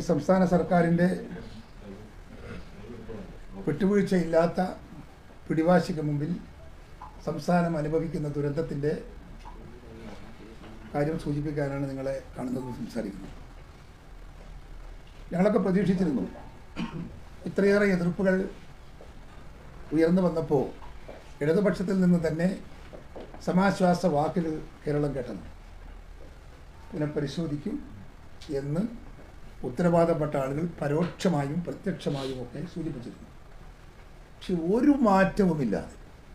സംസ്ഥാന സർക്കാരിൻ്റെ വിട്ടുവീഴ്ചയില്ലാത്ത പിടിവാശിക്ക് മുമ്പിൽ സംസ്ഥാനം അനുഭവിക്കുന്ന ദുരന്തത്തിൻ്റെ കാര്യം സൂചിപ്പിക്കാനാണ് നിങ്ങളെ കാണുന്നത് സംസാരിക്കുന്നത് ഞങ്ങളൊക്കെ പ്രതീക്ഷിച്ചിരുന്നു ഇത്രയേറെ എതിർപ്പുകൾ ഉയർന്നു വന്നപ്പോൾ ഇടതുപക്ഷത്തിൽ നിന്ന് തന്നെ സമാശ്വാസ വാക്കുകൾ കേരളം കേട്ടത് പുനഃപരിശോധിക്കും എന്ന് ഉത്തരവാദപ്പെട്ട ആളുകൾ പരോക്ഷമായും പ്രത്യക്ഷമായും ഒക്കെ സൂചിപ്പിച്ചിരുന്നു പക്ഷെ ഒരു മാറ്റവുമില്ലാതെ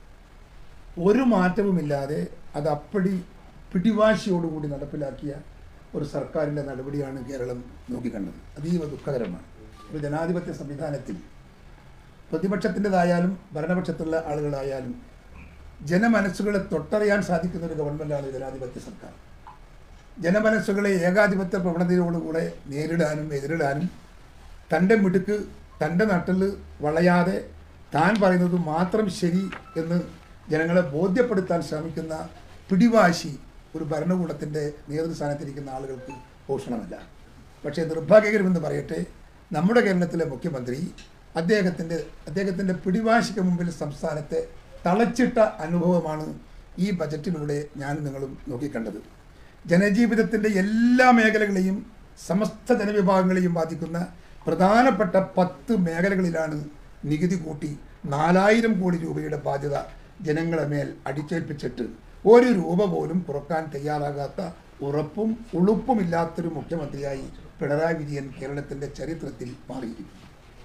ഒരു മാറ്റവുമില്ലാതെ അത് അപ്പടി പിടിവാശിയോടുകൂടി നടപ്പിലാക്കിയ ഒരു സർക്കാരിൻ്റെ നടപടിയാണ് കേരളം നോക്കിക്കണ്ടത് അതീവ ദുഃഖകരമാണ് ഒരു ജനാധിപത്യ സംവിധാനത്തിൽ പ്രതിപക്ഷത്തിൻ്റെതായാലും ഭരണപക്ഷത്തുള്ള ആളുകളായാലും ജനമനസ്സുകളെ തൊട്ടറിയാൻ സാധിക്കുന്ന ഒരു ഗവൺമെൻറ്റാണ് ജനാധിപത്യ സർക്കാർ ജനമനസ്സുകളെ ഏകാധിപത്യ പ്രവണതയോടുകൂടെ നേരിടാനും എതിരിടാനും തൻ്റെ മിടുക്ക് തൻ്റെ നട്ടിൽ വളയാതെ താൻ പറയുന്നത് മാത്രം ശരി എന്ന് ജനങ്ങളെ ബോധ്യപ്പെടുത്താൻ ശ്രമിക്കുന്ന പിടിവാശി ഒരു ഭരണകൂടത്തിൻ്റെ നേതൃസ്ഥാനത്തിരിക്കുന്ന ആളുകൾക്ക് ഭൂഷണമല്ല പക്ഷേ നിർഭാഗ്യകരമെന്ന് പറയട്ടെ നമ്മുടെ കേരളത്തിലെ മുഖ്യമന്ത്രി അദ്ദേഹത്തിൻ്റെ അദ്ദേഹത്തിൻ്റെ പിടിവാശിക്ക് മുമ്പിൽ സംസ്ഥാനത്തെ തളച്ചിട്ട അനുഭവമാണ് ഈ ബജറ്റിലൂടെ ഞാൻ നിങ്ങളും നോക്കിക്കണ്ടത് ജനജീവിതത്തിൻ്റെ എല്ലാ മേഖലകളെയും സമസ്ത ജനവിഭാഗങ്ങളെയും ബാധിക്കുന്ന പ്രധാനപ്പെട്ട പത്ത് മേഖലകളിലാണ് നികുതി കൂട്ടി നാലായിരം കോടി രൂപയുടെ ബാധ്യത ജനങ്ങളെ മേൽ അടിച്ചേൽപ്പിച്ചിട്ട് ഒരു രൂപ പോലും കുറക്കാൻ തയ്യാറാകാത്ത ഉറപ്പും ഉളുപ്പുമില്ലാത്തൊരു മുഖ്യമന്ത്രിയായി പിണറായി വിജയൻ കേരളത്തിൻ്റെ ചരിത്രത്തിൽ മാറിയിരിക്കുന്നു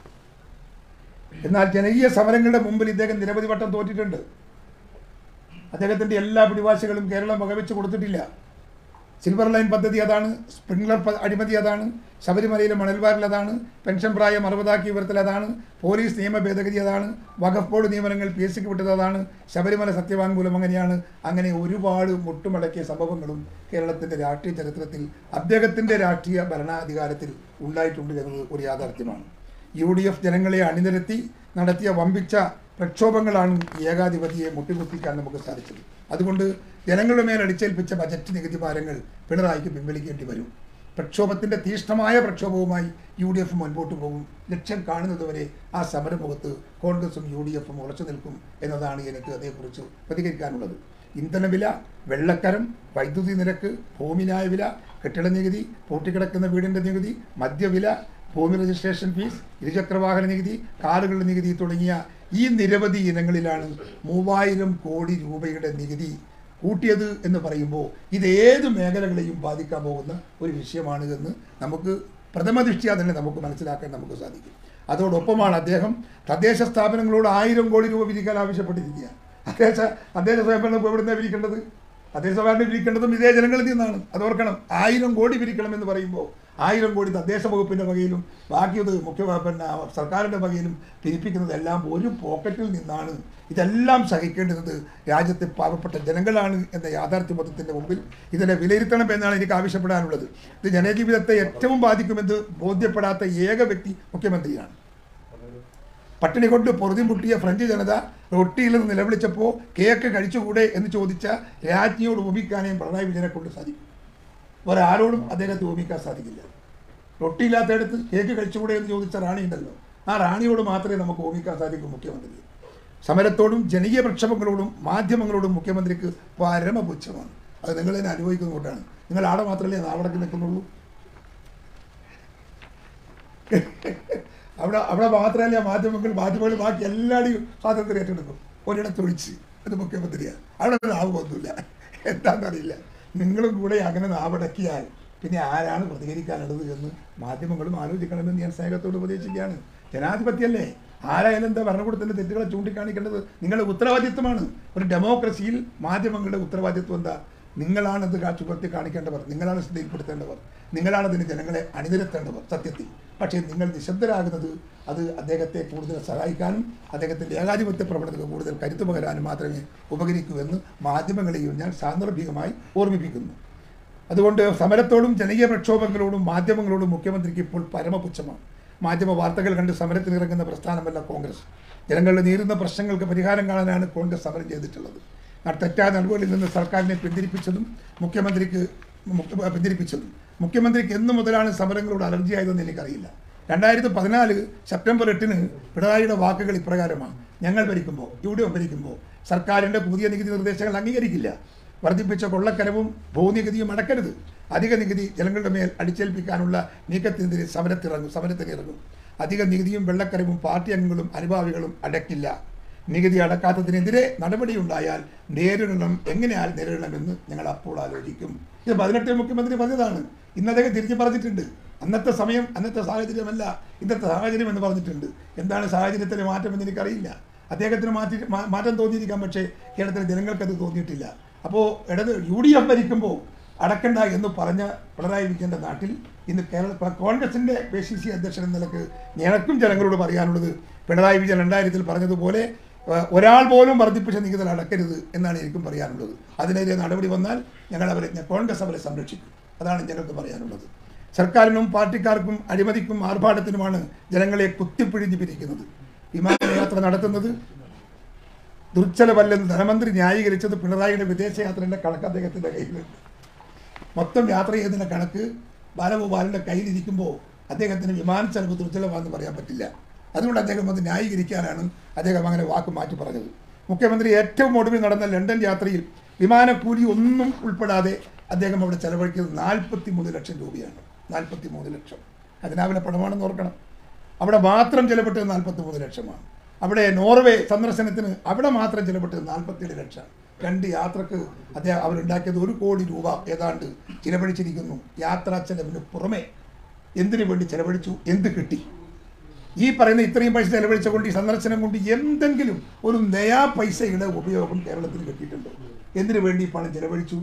എന്നാൽ ജനകീയ സമരങ്ങളുടെ മുമ്പിൽ ഇദ്ദേഹം നിരവധി വട്ടം തോറ്റിട്ടുണ്ട് അദ്ദേഹത്തിൻ്റെ എല്ലാ പിടിവാശികളും കേരളം വകവെച്ച് കൊടുത്തിട്ടില്ല സിൽവർ ലൈൻ പദ്ധതി അതാണ് സ്പ്രിംഗ്ലർ പ- അഴിമതി അതാണ് ശബരിമലയിലെ മണൽവാരിൽ അതാണ് പെൻഷൻ പ്രായം അറുപതാക്കി ഉയർത്തൽ അതാണ് പോലീസ് നിയമ ഭേദഗതി അതാണ് വഖഫ് ബോർഡ് നിയമനങ്ങൾ പി എസ് സിക്ക് വിട്ടത് അതാണ് ശബരിമല സത്യവാങ്മൂലം അങ്ങനെയാണ് അങ്ങനെ ഒരുപാട് മുട്ടുമടക്കിയ സംഭവങ്ങളും കേരളത്തിൻ്റെ രാഷ്ട്രീയ ചരിത്രത്തിൽ അദ്ദേഹത്തിൻ്റെ രാഷ്ട്രീയ ഭരണാധികാരത്തിൽ ഉണ്ടായിട്ടുണ്ട് എന്നത് ഒരു യാഥാർത്ഥ്യമാണ് യു ഡി എഫ് ജനങ്ങളെ അണിനിരത്തി നടത്തിയ വമ്പിച്ച പ്രക്ഷോഭങ്ങളാണ് ഈ ഏകാധിപതിയെ മുട്ടികുത്തിക്കാൻ നമുക്ക് സാധിച്ചത് അതുകൊണ്ട് ജനങ്ങളുടെ മേൽ അടിച്ചേൽപ്പിച്ച ബജറ്റ് നികുതി ഭാരങ്ങൾ പിണറായിക്ക് പിൻവലിക്കേണ്ടി വരും പ്രക്ഷോഭത്തിൻ്റെ തീഷ്ണമായ പ്രക്ഷോഭവുമായി യു ഡി എഫ് മുൻപോട്ട് പോകും ലക്ഷ്യം കാണുന്നതുവരെ ആ സമരമുഖത്ത് കോൺഗ്രസും യു ഡി എഫും ഉറച്ചു നിൽക്കും എന്നതാണ് എനിക്ക് അതേക്കുറിച്ച് പ്രതികരിക്കാനുള്ളത് ഇന്ധനവില വെള്ളക്കരം വൈദ്യുതി നിരക്ക് ഭൂമിന്യായ വില കെട്ടിട നികുതി പൂട്ടിക്കിടക്കുന്ന വീടിൻ്റെ നികുതി മദ്യവില ഭൂമി രജിസ്ട്രേഷൻ ഫീസ് ഇരുചക്രവാഹന നികുതി കാറുകളുടെ നികുതി തുടങ്ങിയ ഈ നിരവധി ഇനങ്ങളിലാണ് മൂവായിരം കോടി രൂപയുടെ നികുതി കൂട്ടിയത് എന്ന് പറയുമ്പോൾ ഇത് ഏത് മേഖലകളെയും ബാധിക്കാൻ പോകുന്ന ഒരു വിഷയമാണ് എന്ന് നമുക്ക് പ്രഥമ ദൃഷ്ട്യാ തന്നെ നമുക്ക് മനസ്സിലാക്കാൻ നമുക്ക് സാധിക്കും അതോടൊപ്പമാണ് അദ്ദേഹം തദ്ദേശ സ്ഥാപനങ്ങളോട് ആയിരം കോടി രൂപ പിരിക്കാൻ ആവശ്യപ്പെട്ടിരിക്കുക തദ്ദേശ തദ്ദേശ സ്വയംഭരണം എവിടുന്ന പിരിക്കേണ്ടത് തദ്ദേശ സ്വയംഭരണം പിരിക്കേണ്ടതും ഇതേ ജനങ്ങളിൽ നിന്നാണ് അത് ഓർക്കണം ആയിരം കോടി പിരിക്കണം എന്ന് പറയുമ്പോൾ ആയിരം കോടി തദ്ദേശ വകുപ്പിൻ്റെ വകയിലും ബാക്കിയത് മുഖ്യ പിന്നെ സർക്കാരിൻ്റെ വകയിലും പിരിപ്പിക്കുന്നതെല്ലാം ഒരു പോക്കറ്റിൽ നിന്നാണ് ഇതെല്ലാം സഹിക്കേണ്ടുന്നത് രാജ്യത്തെ പാവപ്പെട്ട ജനങ്ങളാണ് എന്ന യാഥാർത്ഥ്യബോധത്തിൻ്റെ മുമ്പിൽ ഇതിനെ വിലയിരുത്തണം എന്നാണ് എനിക്ക് ആവശ്യപ്പെടാനുള്ളത് ഇത് ജനജീവിതത്തെ ഏറ്റവും ബാധിക്കുമെന്ന് ബോധ്യപ്പെടാത്ത ഏക വ്യക്തി മുഖ്യമന്ത്രിയാണ് പട്ടിണി കൊണ്ട് പൊറുതിമുട്ടിയ ഫ്രഞ്ച് ജനത റൊട്ടിയിൽ നിന്ന് നിലവിളിച്ചപ്പോൾ കേക്ക് കഴിച്ചുകൂടെ എന്ന് ചോദിച്ച രാജ്ഞിയോട് ഉപമിക്കാനേ പിണറായി വിജയനെ കൊണ്ട് സാധിക്കും ഒരാളോടും അദ്ദേഹത്തെ ഉപമിക്കാൻ സാധിക്കില്ല റൊട്ടിയില്ലാത്തയിടത്ത് കേക്ക് കഴിച്ചുകൂടെ എന്ന് ചോദിച്ച റാണി ഉണ്ടല്ലോ ആ റാണിയോട് മാത്രമേ നമുക്ക് ഉപമിക്കാൻ സാധിക്കൂ മുഖ്യമന്ത്രി സമരത്തോടും ജനകീയ പ്രക്ഷോഭങ്ങളോടും മാധ്യമങ്ങളോടും മുഖ്യമന്ത്രിക്ക് പരമപുച്ഛമാണ് അത് നിങ്ങൾ തന്നെ അനുഭവിക്കുന്നതുകൊണ്ടാണ് നിങ്ങൾ ആടെ മാത്രമല്ലേ നാവടക്ക് നിൽക്കുന്നുള്ളൂ അവിടെ അവിടെ മാത്രമല്ല മാധ്യമങ്ങൾ മാധ്യമങ്ങൾ ബാക്കി എല്ലാവരുടെയും സ്വാതന്ത്ര്യം ഏറ്റെടുക്കും ഒരിടത്തൊഴിച്ച് അത് മുഖ്യമന്ത്രിയാണ് അവിടെ നാവുമൊന്നുമില്ല എന്താണെന്നറിയില്ല നിങ്ങളും കൂടെ അങ്ങനെ നാവടക്കിയാൽ പിന്നെ ആരാണ് പ്രതികരിക്കാനുള്ളത് എന്ന് മാധ്യമങ്ങളും ആലോചിക്കണമെന്ന് ഞാൻ സ്നേഹത്തോട് ഉപദേശിക്കുകയാണ് ജനാധിപത്യമല്ലേ ആരായാലും എന്താ ഭരണകൂടത്തിൻ്റെ തെറ്റുകളെ ചൂണ്ടിക്കാണിക്കേണ്ടത് നിങ്ങളുടെ ഉത്തരവാദിത്വമാണ് ഒരു ഡെമോക്രസിയിൽ മാധ്യമങ്ങളുടെ ഉത്തരവാദിത്വം എന്താ നിങ്ങളാണ് ഇത് കാച്ചുപത്തി കാണിക്കേണ്ടവർ നിങ്ങളാണ് ശ്രദ്ധയിൽപ്പെടുത്തേണ്ടവർ നിങ്ങളാണ് ഇതിന് ജനങ്ങളെ അണിനിരത്തേണ്ടവർ സത്യത്തിൽ പക്ഷേ നിങ്ങൾ നിശബ്ദരാകുന്നത് അത് അദ്ദേഹത്തെ കൂടുതൽ സഹായിക്കാനും അദ്ദേഹത്തിൻ്റെ ഏകാധിപത്യ പ്രവണതകൾ കൂടുതൽ കരുത്തു പകരാനും മാത്രമേ ഉപകരിക്കൂ എന്ന് മാധ്യമങ്ങളെയും ഞാൻ സാന്ദർഭികമായി ഓർമ്മിപ്പിക്കുന്നു അതുകൊണ്ട് സമരത്തോടും ജനകീയ പ്രക്ഷോഭങ്ങളോടും മാധ്യമങ്ങളോടും മുഖ്യമന്ത്രിക്ക് ഇപ്പോൾ പരമപുച്ഛമാണ് മാധ്യമ വാർത്തകൾ കണ്ട് സമരത്തിനിറങ്ങുന്ന പ്രസ്ഥാനമല്ല കോൺഗ്രസ് ജനങ്ങളുടെ നേരിടുന്ന പ്രശ്നങ്ങൾക്ക് പരിഹാരം കാണാനാണ് കോൺഗ്രസ് സമരം ചെയ്തിട്ടുള്ളത് ആ തെറ്റായ നടപടികളിൽ നിന്ന് സർക്കാരിനെ പിന്തിരിപ്പിച്ചതും മുഖ്യമന്ത്രിക്ക് മുഖ്യ- പിന്തിരിപ്പിച്ചത് മുഖ്യമന്ത്രിക്ക് എന്ന് മുതലാണ് സമരങ്ങളോട് അലർജി ആയതെന്ന് എനിക്കറിയില്ല രണ്ടായിരത്തി പതിനാല് സെപ്റ്റംബർ എട്ടിന് പിണറായിയുടെ വാക്കുകൾ ഇപ്രകാരമാണ് ഞങ്ങൾ ഭരിക്കുമ്പോൾ യു ഡി എഫ് ഭരിക്കുമ്പോൾ സർക്കാരിൻ്റെ പുതിയ നികുതി നിർദ്ദേശങ്ങൾ അംഗീകരിക്കില്ല വർദ്ധിപ്പിച്ച കൊള്ളക്കരവും ഭൂനികുതിയും അടക്കരുത് അധിക നികുതി ജനങ്ങളുടെ മേൽ അടിച്ചേൽപ്പിക്കാനുള്ള നീക്കത്തിനെതിരെ സമരത്തിറങ്ങും സമരത്തിനിറങ്ങും അധിക നികുതിയും വെള്ളക്കരവും പാർട്ടി അംഗങ്ങളും അനുഭാവികളും അടക്കില്ല നികുതി അടക്കാത്തതിനെതിരെ നടപടിയുണ്ടായാൽ നേരിടണം എങ്ങനെയാൽ നേരിടണമെന്ന് ഞങ്ങൾ അപ്പോൾ ആലോചിക്കും ഇത് പതിനെട്ട് മുഖ്യമന്ത്രി പറഞ്ഞതാണ് ഇന്ന് അദ്ദേഹം തിരിച്ചു പറഞ്ഞിട്ടുണ്ട് അന്നത്തെ സമയം അന്നത്തെ സാഹചര്യമല്ല ഇന്നത്തെ സാഹചര്യം എന്ന് പറഞ്ഞിട്ടുണ്ട് എന്താണ് സാഹചര്യത്തിലെ മാറ്റം എന്ന് എനിക്കറിയില്ല അദ്ദേഹത്തിന് മാറ്റി മാ- മാറ്റം തോന്നിയിരിക്കാം പക്ഷേ കേരളത്തിലെ ജനങ്ങൾക്കത് തോന്നിയിട്ടില്ല അപ്പോൾ ഇടത് യു ഡി എഫ് ഭരിക്കുമ്പോൾ അടക്കണ്ട എന്ന് പറഞ്ഞ പിണറായി വിജയൻ്റെ നാട്ടിൽ ഇന്ന് കേരള ഇപ്പൊ കോൺഗ്രസിൻ്റെ പി സി സി അധ്യക്ഷൻ എന്ന നിലക്ക് ഞങ്ങൾക്കും ജനങ്ങളോട് പറയാനുള്ളത് പിണറായി വിജയൻ രണ്ടായിരത്തിൽ പറഞ്ഞതുപോലെ ഏഹ്, ഒരാൾ പോലും വർദ്ധിപ്പിച്ച നികുതി അടക്കരുത് എന്നാണ് എനിക്കും പറയാനുള്ളത് അതിനെതിരെ നടപടി വന്നാൽ ഞങ്ങൾ അവരെ കോൺഗ്രസ് അവരെ സംരക്ഷിക്കും അതാണ് ഞങ്ങൾക്ക് പറയാനുള്ളത് സർക്കാരിനും പാർട്ടിക്കാർക്കും അഴിമതിക്കും ആർഭാടത്തിനുമാണ് ജനങ്ങളെ കുത്തിപ്പിഴിഞ്ഞ് പിരിക്കുന്നത് വിമാനയാത്ര നടത്തുന്നത് ദുർച്ചലവല്ലെന്ന് ധനമന്ത്രി ന്യായീകരിച്ചത് പിണറായിയുടെ വിദേശയാത്രയുടെ കണക്ക് അദ്ദേഹത്തിൻ്റെ കയ്യിലുണ്ട് മൊത്തം യാത്ര ചെയ്തതിൻ്റെ കണക്ക് ബാലഗോപാലിൻ്റെ കയ്യിലിരിക്കുമ്പോൾ അദ്ദേഹത്തിന് വിമാന ചെലവ് ദുർച്ചലമാണെന്ന് പറയാൻ പറ്റില്ല അതുകൊണ്ട് അദ്ദേഹം അത് ന്യായീകരിക്കാനാണ് അദ്ദേഹം അങ്ങനെ വാക്ക് മാറ്റി പറഞ്ഞത് മുഖ്യമന്ത്രി ഏറ്റവും ഒടുവിൽ നടന്ന ലണ്ടൻ യാത്രയിൽ വിമാനക്കൂലി ഒന്നും ഉൾപ്പെടാതെ അദ്ദേഹം അവിടെ ചെലവഴിക്കുന്നത് നാൽപ്പത്തി മൂന്ന് ലക്ഷം രൂപയാണ് നാൽപ്പത്തി മൂന്ന് ലക്ഷം അതിനാവിലെ പണമാണെന്ന് ഓർക്കണം അവിടെ മാത്രം ചിലപ്പെട്ടത് നാൽപ്പത്തി മൂന്ന് ലക്ഷമാണ് അവിടെ നോർവേ സന്ദർശനത്തിന് അവിടെ മാത്രം ചിലപ്പെട്ടത് നാൽപ്പത്തിയേഴ് ലക്ഷം രണ്ട് യാത്രക്ക് അദ്ദേഹം അവരുണ്ടാക്കിയത് ഒരു കോടി രൂപ ഏതാണ്ട് ചിലവഴിച്ചിരിക്കുന്നു യാത്രാ ചെലവിന് പുറമെ എന്തിനു വേണ്ടി ചെലവഴിച്ചു എന്ത് കിട്ടി ഈ പറയുന്ന ഇത്രയും പൈസ ചെലവഴിച്ച കൊണ്ട് ഈ സന്ദർശനം കൊണ്ട് എന്തെങ്കിലും ഒരു നയാ പൈസയുടെ ഉപയോഗം കേരളത്തിൽ കിട്ടിയിട്ടുണ്ടോ എന്തിനു വേണ്ടി ഈ പണം ചെലവഴിച്ചു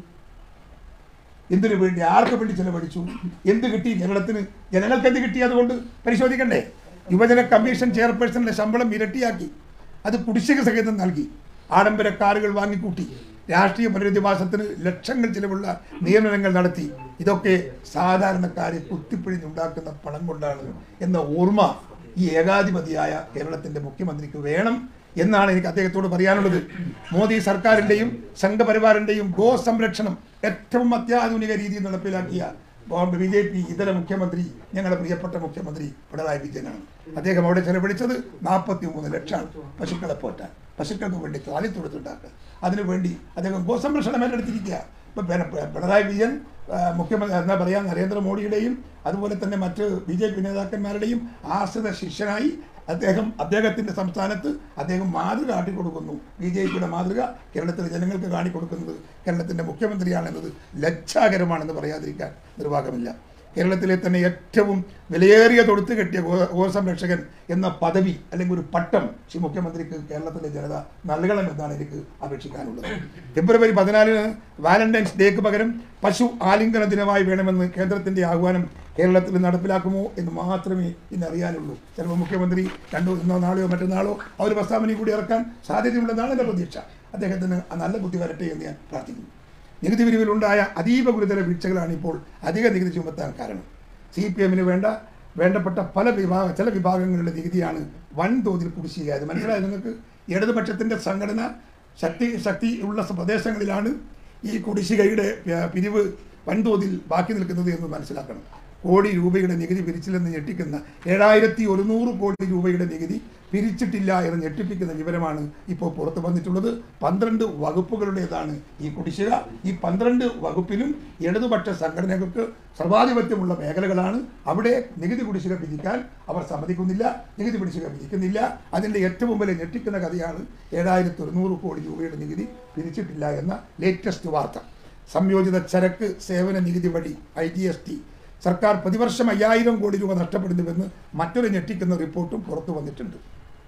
എന്തിനു വേണ്ടി ആർക്ക് വേണ്ടി ചെലവഴിച്ചു എന്ത് കിട്ടി കേരളത്തിന് ജനങ്ങൾക്ക് എന്ത് കിട്ടി അതുകൊണ്ട് പരിശോധിക്കണ്ടേ യുവജന കമ്മീഷൻ ചെയർപേഴ്സണിന്റെ ശമ്പളം ഇരട്ടിയാക്കി അത് കുടിശ്ശിക സഹിതം നൽകി ആഡംബര കാറുകൾ വാങ്ങിക്കൂട്ടി രാഷ്ട്രീയ പുനരധിവാസത്തിന് ലക്ഷങ്ങൾ ചിലവുള്ള നിയമനങ്ങൾ നടത്തി ഇതൊക്കെ സാധാരണക്കാരെ കുത്തിപ്പിഴിഞ്ഞുണ്ടാക്കുന്ന പണം കൊണ്ടാണ് എന്ന ഓർമ്മ ഈ ഏകാധിപതിയായ കേരളത്തിന്റെ മുഖ്യമന്ത്രിക്ക് വേണം എന്നാണ് എനിക്ക് അദ്ദേഹത്തോട് പറയാനുള്ളത് മോദി സർക്കാരിൻ്റെയും സംഘപരിവാറിൻ്റെയും ഗോ സംരക്ഷണം ഏറ്റവും അത്യാധുനിക രീതിയിൽ നടപ്പിലാക്കിയ ബി ജെ പി ഇതര മുഖ്യമന്ത്രി ഞങ്ങളുടെ പ്രിയപ്പെട്ട മുഖ്യമന്ത്രി പിണറായി വിജയനാണ് അദ്ദേഹം അവിടെ ചെലവഴിച്ചത് നാൽപ്പത്തി മൂന്ന് ലക്ഷമാണ് പശുക്കളെ പോറ്റാൻ പശുക്കൾക്ക് വേണ്ടി താലിത്തൊടുത്തുണ്ടാക്കുക അതിനുവേണ്ടി അദ്ദേഹം ഗോസംരക്ഷണം ഏറ്റെടുത്തിരിക്കുക ഇപ്പം പിണ- പിണറായി വിജയൻ ആ, മുഖ്യമന്ത്രി എന്താ പറയുക നരേന്ദ്രമോദിയുടെയും അതുപോലെ തന്നെ മറ്റ് ബി ജെ പി നേതാക്കന്മാരുടെയും ആശ്രിത ശിഷ്യനായി അദ്ദേഹം അദ്ദേഹത്തിൻ്റെ സംസ്ഥാനത്ത് അദ്ദേഹം മാതൃക കാട്ടിക്കൊടുക്കുന്നു ബി ജെ പിയുടെ മാതൃക കേരളത്തിലെ ജനങ്ങൾക്ക് കാണിക്കൊടുക്കുന്നത് കേരളത്തിൻ്റെ മുഖ്യമന്ത്രിയാണെന്നത് ലജ്ജാകരമാണെന്ന് പറയാതിരിക്കാൻ നിർവാഹമില്ല കേരളത്തിലെ തന്നെ ഏറ്റവും വിലയേറിയ തൊടുത്ത് കെട്ടിയ ഗോ- ഗോസംരക്ഷകൻ എന്ന പദവി അല്ലെങ്കിൽ ഒരു പട്ടം ശ്രീ മുഖ്യമന്ത്രിക്ക് കേരളത്തിലെ ജനത നൽകണമെന്നാണ് എനിക്ക് അപേക്ഷിക്കാനുള്ളത് ഫെബ്രുവരി പതിനാലിന് വാലന്റൈൻസ് ഡേക്ക് പകരം പശു ആലിംഗന ദിനമായി വേണമെന്ന് കേന്ദ്രത്തിന്റെ ആഹ്വാനം കേരളത്തിൽ നടപ്പിലാക്കുമോ എന്ന് മാത്രമേ ഇന്ന് അറിയാനുള്ളൂ ചിലപ്പോൾ മുഖ്യമന്ത്രി രണ്ടോ ഇന്നോ നാളെയോ മറ്റന്നാളോ ആ ഒരു പ്രസ്താവനയും കൂടി ഇറക്കാൻ സാധ്യതയുണ്ടെന്നാണ് എൻ്റെ പ്രതീക്ഷ അദ്ദേഹത്തിന് ആ നല്ല ബുദ്ധി വരട്ടെ എന്ന് ഞാൻ പ്രാർത്ഥിക്കുന്നു നികുതി പിരിവിലുണ്ടായ അതീവ ഗുരുതര വീഴ്ചകളാണ് ഇപ്പോൾ അധിക നികുതി ചുമത്താൻ കാരണം സി പി എമ്മിന് വേണ്ട വേണ്ടപ്പെട്ട പല വിഭാഗ ചില വിഭാഗങ്ങളുടെ നികുതിയാണ് വൻതോതിൽ കുടിശ്ശികയായത് മനസ്സിലായത് നിങ്ങൾക്ക് ഇടതുപക്ഷത്തിൻ്റെ സംഘടന ശക്തി ശക്തി ഉള്ള പ്രദേശങ്ങളിലാണ് ഈ കുടിശ്ശികയുടെ ഏർ, പിരിവ് വൻതോതിൽ ബാക്കി നിൽക്കുന്നത് എന്ന് മനസ്സിലാക്കണം കോടി രൂപയുടെ നികുതി പിരിച്ചില്ലെന്ന് ഞെട്ടിക്കുന്ന ഏഴായിരത്തി ഒരുന്നൂറ് കോടി രൂപയുടെ നികുതി പിരിച്ചിട്ടില്ല എന്ന് ഞെട്ടിപ്പിക്കുന്ന വിവരമാണ് ഇപ്പോൾ പുറത്തു വന്നിട്ടുള്ളത് പന്ത്രണ്ട് വകുപ്പുകളുടേതാണ് ഈ കുടിശ്ശിക ഈ പന്ത്രണ്ട് വകുപ്പിലും ഇടതുപക്ഷ സംഘടനകൾക്ക് സർവാധിപത്യമുള്ള മേഖലകളാണ് അവിടെ നികുതി കുടിശ്ശിക പിരിക്കാൻ അവർ സമ്മതിക്കുന്നില്ല നികുതി കുടിശ്ശിക പിരിക്കുന്നില്ല അതിൻ്റെ ഏറ്റവും വലിയ ഞെട്ടിക്കുന്ന കഥയാണ് ഏഴായിരത്തി ഒരുന്നൂറ് കോടി രൂപയുടെ നികുതി പിരിച്ചിട്ടില്ല എന്ന ലേറ്റസ്റ്റ് വാർത്ത സംയോജിത ചരക്ക് സേവന നികുതി വഴി ഐ ജി എസ് ടി സർക്കാർ പ്രതിവർഷം അയ്യായിരം കോടി രൂപ നഷ്ടപ്പെടുന്നുവെന്ന് മറ്റൊരു ഞെട്ടിക്കുന്ന റിപ്പോർട്ടും പുറത്തു വന്നിട്ടുണ്ട്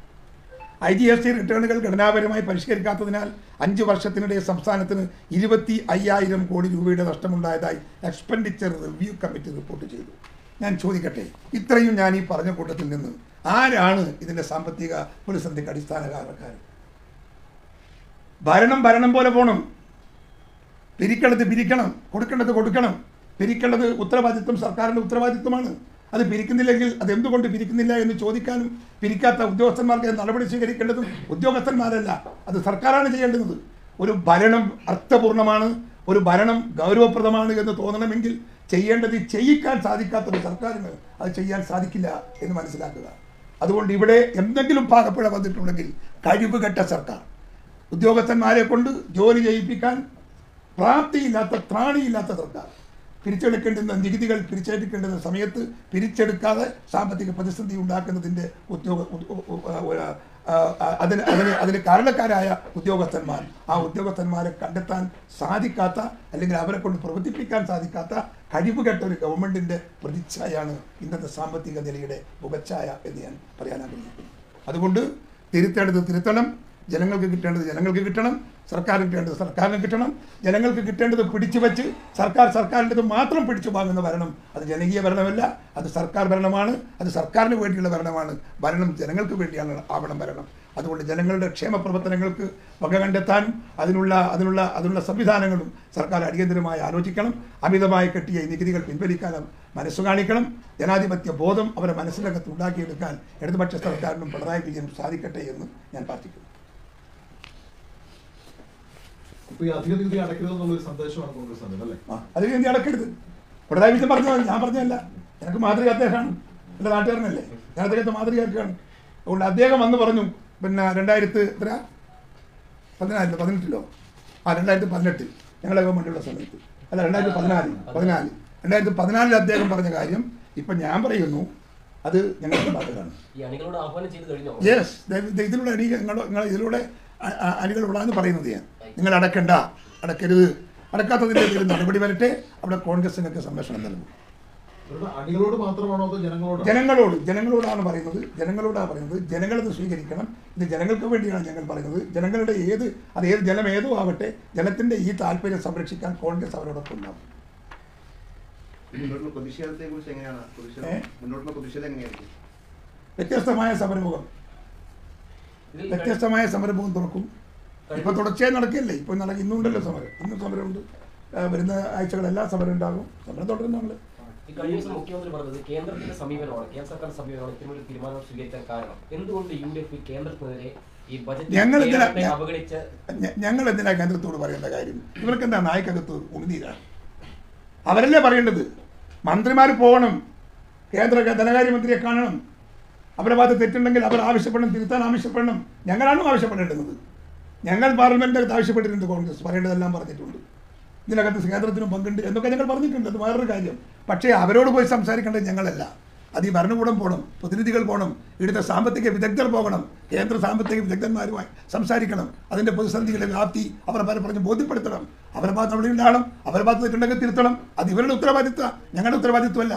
ഐ ജി എസ് ടി റിട്ടേണുകൾ ഘടനാപരമായി പരിഷ്കരിക്കാത്തതിനാൽ അഞ്ച് വർഷത്തിനിടെ സംസ്ഥാനത്തിന് ഇരുപത്തി അയ്യായിരം കോടി രൂപയുടെ നഷ്ടമുണ്ടായതായി എക്സ്പെൻഡിച്ചർ റിവ്യൂ കമ്മിറ്റി റിപ്പോർട്ട് ചെയ്തു ഞാൻ ചോദിക്കട്ടെ ഇത്രയും ഞാൻ ഈ പറഞ്ഞ കൂട്ടത്തിൽ നിന്ന് ആരാണ് ഇതിൻ്റെ സാമ്പത്തിക പ്രതിസന്ധിക്ക് അടിസ്ഥാന കാരണക്കാരൻ ഭരണം ഭരണം പോലെ പോകണം പിരിക്കേണ്ടത് പിരിക്കണം കൊടുക്കേണ്ടത് കൊടുക്കണം പിരിക്കേണ്ടത് ഉത്തരവാദിത്വം സർക്കാരിൻ്റെ ഉത്തരവാദിത്വമാണ് അത് പിരിക്കുന്നില്ലെങ്കിൽ അത് എന്തുകൊണ്ട് പിരിക്കുന്നില്ല എന്ന് ചോദിക്കാനും പിരിക്കാത്ത ഉദ്യോഗസ്ഥന്മാർക്ക് നടപടി സ്വീകരിക്കേണ്ടതും ഉദ്യോഗസ്ഥന്മാരല്ല അത് സർക്കാരാണ് ചെയ്യേണ്ടത് ഒരു ഭരണം അർത്ഥപൂർണ്ണമാണ് ഒരു ഭരണം ഗൗരവപ്രദമാണ് എന്ന് തോന്നണമെങ്കിൽ ചെയ്യേണ്ടത് ചെയ്യിക്കാൻ സാധിക്കാത്ത ഒരു സർക്കാരിന് അത് ചെയ്യാൻ സാധിക്കില്ല എന്ന് മനസ്സിലാക്കുക അതുകൊണ്ട് ഇവിടെ എന്തെങ്കിലും പാകപ്പിഴ വന്നിട്ടുണ്ടെങ്കിൽ കഴിവ് കെട്ട സർക്കാർ ഉദ്യോഗസ്ഥന്മാരെ കൊണ്ട് ജോലി ചെയ്യിപ്പിക്കാൻ പ്രാപ്തിയില്ലാത്ത ത്രാണിയില്ലാത്ത സർക്കാർ പിരിച്ചെടുക്കേണ്ടുന്ന നികുതികൾ പിരിച്ചെടുക്കേണ്ടുന്ന സമയത്ത് പിരിച്ചെടുക്കാതെ സാമ്പത്തിക പ്രതിസന്ധി ഉണ്ടാക്കുന്നതിൻ്റെ ഉദ്യോഗ ഉ- ഉ- ഉ- ഉ- ആ, ആ, അതിന് അതിന് അതിന് കാരണക്കാരായ ഉദ്യോഗസ്ഥന്മാർ ആ ഉദ്യോഗസ്ഥന്മാരെ കണ്ടെത്താൻ സാധിക്കാത്ത അല്ലെങ്കിൽ അവരെ കൊണ്ട് പ്രവർത്തിപ്പിക്കാൻ സാധിക്കാത്ത കഴിവുകെട്ട ഒരു ഗവൺമെന്റിന്റെ പ്രതിച്ഛായാണ് ഇന്നത്തെ സാമ്പത്തിക നിലയുടെ മുഖച്ഛായ എന്ന് ഞാൻ പറയാൻ ആഗ്രഹിക്കുന്നു അതുകൊണ്ട് തിരുത്തേണ്ടത് തിരുത്തണം ജനങ്ങൾക്ക് കിട്ടേണ്ടത് ജനങ്ങൾക്ക് കിട്ടണം സർക്കാരിന് കിട്ടേണ്ടത് സർക്കാരിന് കിട്ടണം ജനങ്ങൾക്ക് കിട്ടേണ്ടത് പിടിച്ചു വെച്ച് സർക്കാർ സർക്കാരിൻ്റെത് മാത്രം പിടിച്ചു വാങ്ങുന്ന ഭരണം അത് ജനകീയ ഭരണമല്ല അത് സർക്കാർ ഭരണമാണ് അത് സർക്കാരിന് വേണ്ടിയുള്ള ഭരണമാണ് ഭരണം ജനങ്ങൾക്ക് വേണ്ടിയാണ് ആവണം ഭരണം അതുകൊണ്ട് ജനങ്ങളുടെ ക്ഷേമ പ്രവർത്തനങ്ങൾക്ക് വക കണ്ടെത്താനും അതിനുള്ള അതിനുള്ള അതിനുള്ള സംവിധാനങ്ങളും സർക്കാർ അടിയന്തരമായി ആലോചിക്കണം അമിതമായി കെട്ടിയ ഈ നികുതികൾ പിൻവലിക്കാനും മനസ്സു കാണിക്കണം ജനാധിപത്യ ബോധം അവരെ മനസ്സിനകത്ത് ഉണ്ടാക്കിയെടുക്കാൻ ഇടതുപക്ഷ സർക്കാരിനും പിണറായി വിജയനും സാധിക്കട്ടെ എന്ന് ഞാൻ പ്രാർത്ഥിക്കുന്നു ഇപ്പൊ ഈ അധിക നികുതി അടയ്ക്കരുതെന്നുള്ളൊരു സന്ദേശമാണ് കോൺഗ്രസ് തന്നെ അല്ലേ ആ അത് നീ അടക്കരുത് പിണറായി വിജയൻ പറഞ്ഞത് ഞാൻ പറഞ്ഞതല്ല എനിക്ക് മാതൃക അദ്ദേഹമാണ് എൻ്റെ നാട്ടുകാരനല്ലേ ഞാൻ അദ്ദേഹത്തെ മാതൃകയാക്കുകയാണ് അതുകൊണ്ട് അദ്ദേഹം വന്ന് പറഞ്ഞു പിന്നെ രണ്ടായിരത്തി എത്ര പതിനാലിലോ പതിനെട്ടിലോ ആ രണ്ടായിരത്തി പതിനെട്ടിൽ ഞങ്ങളെ ഗവൺമെൻറ്റുള്ള സമയത്ത് അല്ല രണ്ടായിരത്തി പതിനാല് പതിനാല് രണ്ടായിരത്തി പതിനാലിൽ അദ്ദേഹം പറഞ്ഞ കാര്യം ഇപ്പം ഞാൻ പറയുന്നു അത് ഞങ്ങൾക്ക് ബാധകമാണ് ഈ അണികളോട് ആഹ്വാനം ചെയ്ത് കഴിഞ്ഞോ യെസ് ഇതിലൂടെ അണി നിങ്ങൾ നിങ്ങൾ ഇതിലൂടെ അ- അ- അണികളുള്ളതെന്ന് പറയുന്നത് ഞാൻ നിങ്ങൾ അടക്കണ്ട അടക്കരുത് അടക്കാത്തതിൻ്റെ പേരിൽ നടപടി വരട്ടെ അവിടെ കോൺഗ്രസിനൊക്കെ സംരക്ഷണം നൽകും ഇവരുടെ അണികളോട് മാത്രമാണോ അതോ ജനങ്ങളോട് ജനങ്ങളോട് ജനങ്ങളോടാണ് പറയുന്നത് ജനങ്ങളോടാണ് പറയുന്നത് ജനങ്ങളത് സ്വീകരിക്കണം ഇത് ജനങ്ങൾക്ക് വേണ്ടിയാണ് ഞങ്ങൾ പറയുന്നത് ജനങ്ങളുടെ ഏത് അത് ഏത് ജനം ഏതോ ആവട്ടെ ജനത്തിൻ്റെ ഈ താല്പര്യം സംരക്ഷിക്കാൻ കോൺഗ്രസ് അവരോടൊപ്പം ഉണ്ടാവും മുന്നോട്ടുള്ള പ്രതിഷേധത്തെ കുറിച്ച് എങ്ങനെയാണ് പ്രതിഷേധം ഏ? മുന്നോട്ടുള്ള പ്രതിഷേധം എങ്ങനെയായിരിക്കും വ്യത്യസ്തമായ സമരമുഖം ഇതിൽ വ്യത്യസ്തമായ സമരമുഖം തുറക്കും ഇപ്പൊ തുടർച്ചയായി നടക്കില്ലേ ഇപ്പൊ നടക്കും ഇന്നുണ്ടല്ലോ സമരം ഇന്നും സമരമുണ്ട് ആ, വരുന്ന ആഴ്ചകളെല്ലാം സമരം ഉണ്ടാകും സമരം തുടരും നമ്മൾ ഈ കഴിഞ്ഞ ദിവസം മുഖ്യമന്ത്രി പറഞ്ഞത് കേന്ദ്രത്തിന്റെ സമീപനമാണ് കേന്ദ്ര സർക്കാർ സമീപനമാണ് ഇത്തരമൊരു തീരുമാനം സ്വീകരിക്കാൻ കാരണം എന്തുകൊണ്ട് യു ഡി എഫ് കേന്ദ്രത്തിനെതിരെ ഈ ബജറ്റ് ഞങ്ങൾ എന്തിനാ- കേരളത്തെ ഞ- അവഗണിച്ച് ഞ- ഞങ്ങൾ എന്തിനാ കേന്ദ്രത്തോട് പറയേണ്ട കാര്യം ഇവർക്ക് എന്താ നായ്ക്കകത്ത് ഉണുനീരാണ് അവരല്ലേ പറയേണ്ടത് മന്ത്രിമാർ പോകണം കേന്ദ്ര ധനകാര്യമന്ത്രിയെ കാണണം അവരുടെ ഭാഗത്ത് തെറ്റുണ്ടെങ്കിൽ അവർ ആവശ്യപ്പെടണം തിരുത്താൻ ആവശ്യപ്പെടണം ഞങ്ങളാണ് ആവശ്യപ്പെടേണ്ടുന്നത് ഞങ്ങൾ പാർലമെന്റിനകത്ത് ആവശ്യപ്പെട്ടിട്ടുണ്ട് കോൺഗ്രസ് പറയേണ്ടതെല്ലാം പറഞ്ഞിട്ടുണ്ട് ഇതിനകത്ത് കേന്ദ്രത്തിനും പങ്കുണ്ട് എന്നൊക്കെ ഞങ്ങൾ പറഞ്ഞിട്ടുണ്ട് അത് വേറൊരു കാര്യം പക്ഷേ അവരോട് പോയി സംസാരിക്കേണ്ടത് ഞങ്ങളല്ല അത് ഈ ഭരണകൂടം പോകണം പ്രതിനിധികൾ പോകണം ഇവിടുത്തെ സാമ്പത്തിക വിദഗ്ധർ പോകണം കേന്ദ്ര സാമ്പത്തിക വിദഗ്ധന്മാരുമായി സംസാരിക്കണം അതിൻ്റെ പ്രതിസന്ധികളുടെ വ്യാപ്തി അവരെ പല പറഞ്ഞ് ബോധ്യപ്പെടുത്തണം അവരുടെ ഭാഗത്ത് അവിടെ ഉണ്ടാകണം അവരുടെ ഭാഗത്ത് തെറ്റുണ്ടെങ്കിൽ തിരുത്തണം അത് ഇവരുടെ ഉത്തരവാദിത്വം ഞങ്ങളുടെ ഉത്തരവാദിത്വമല്ല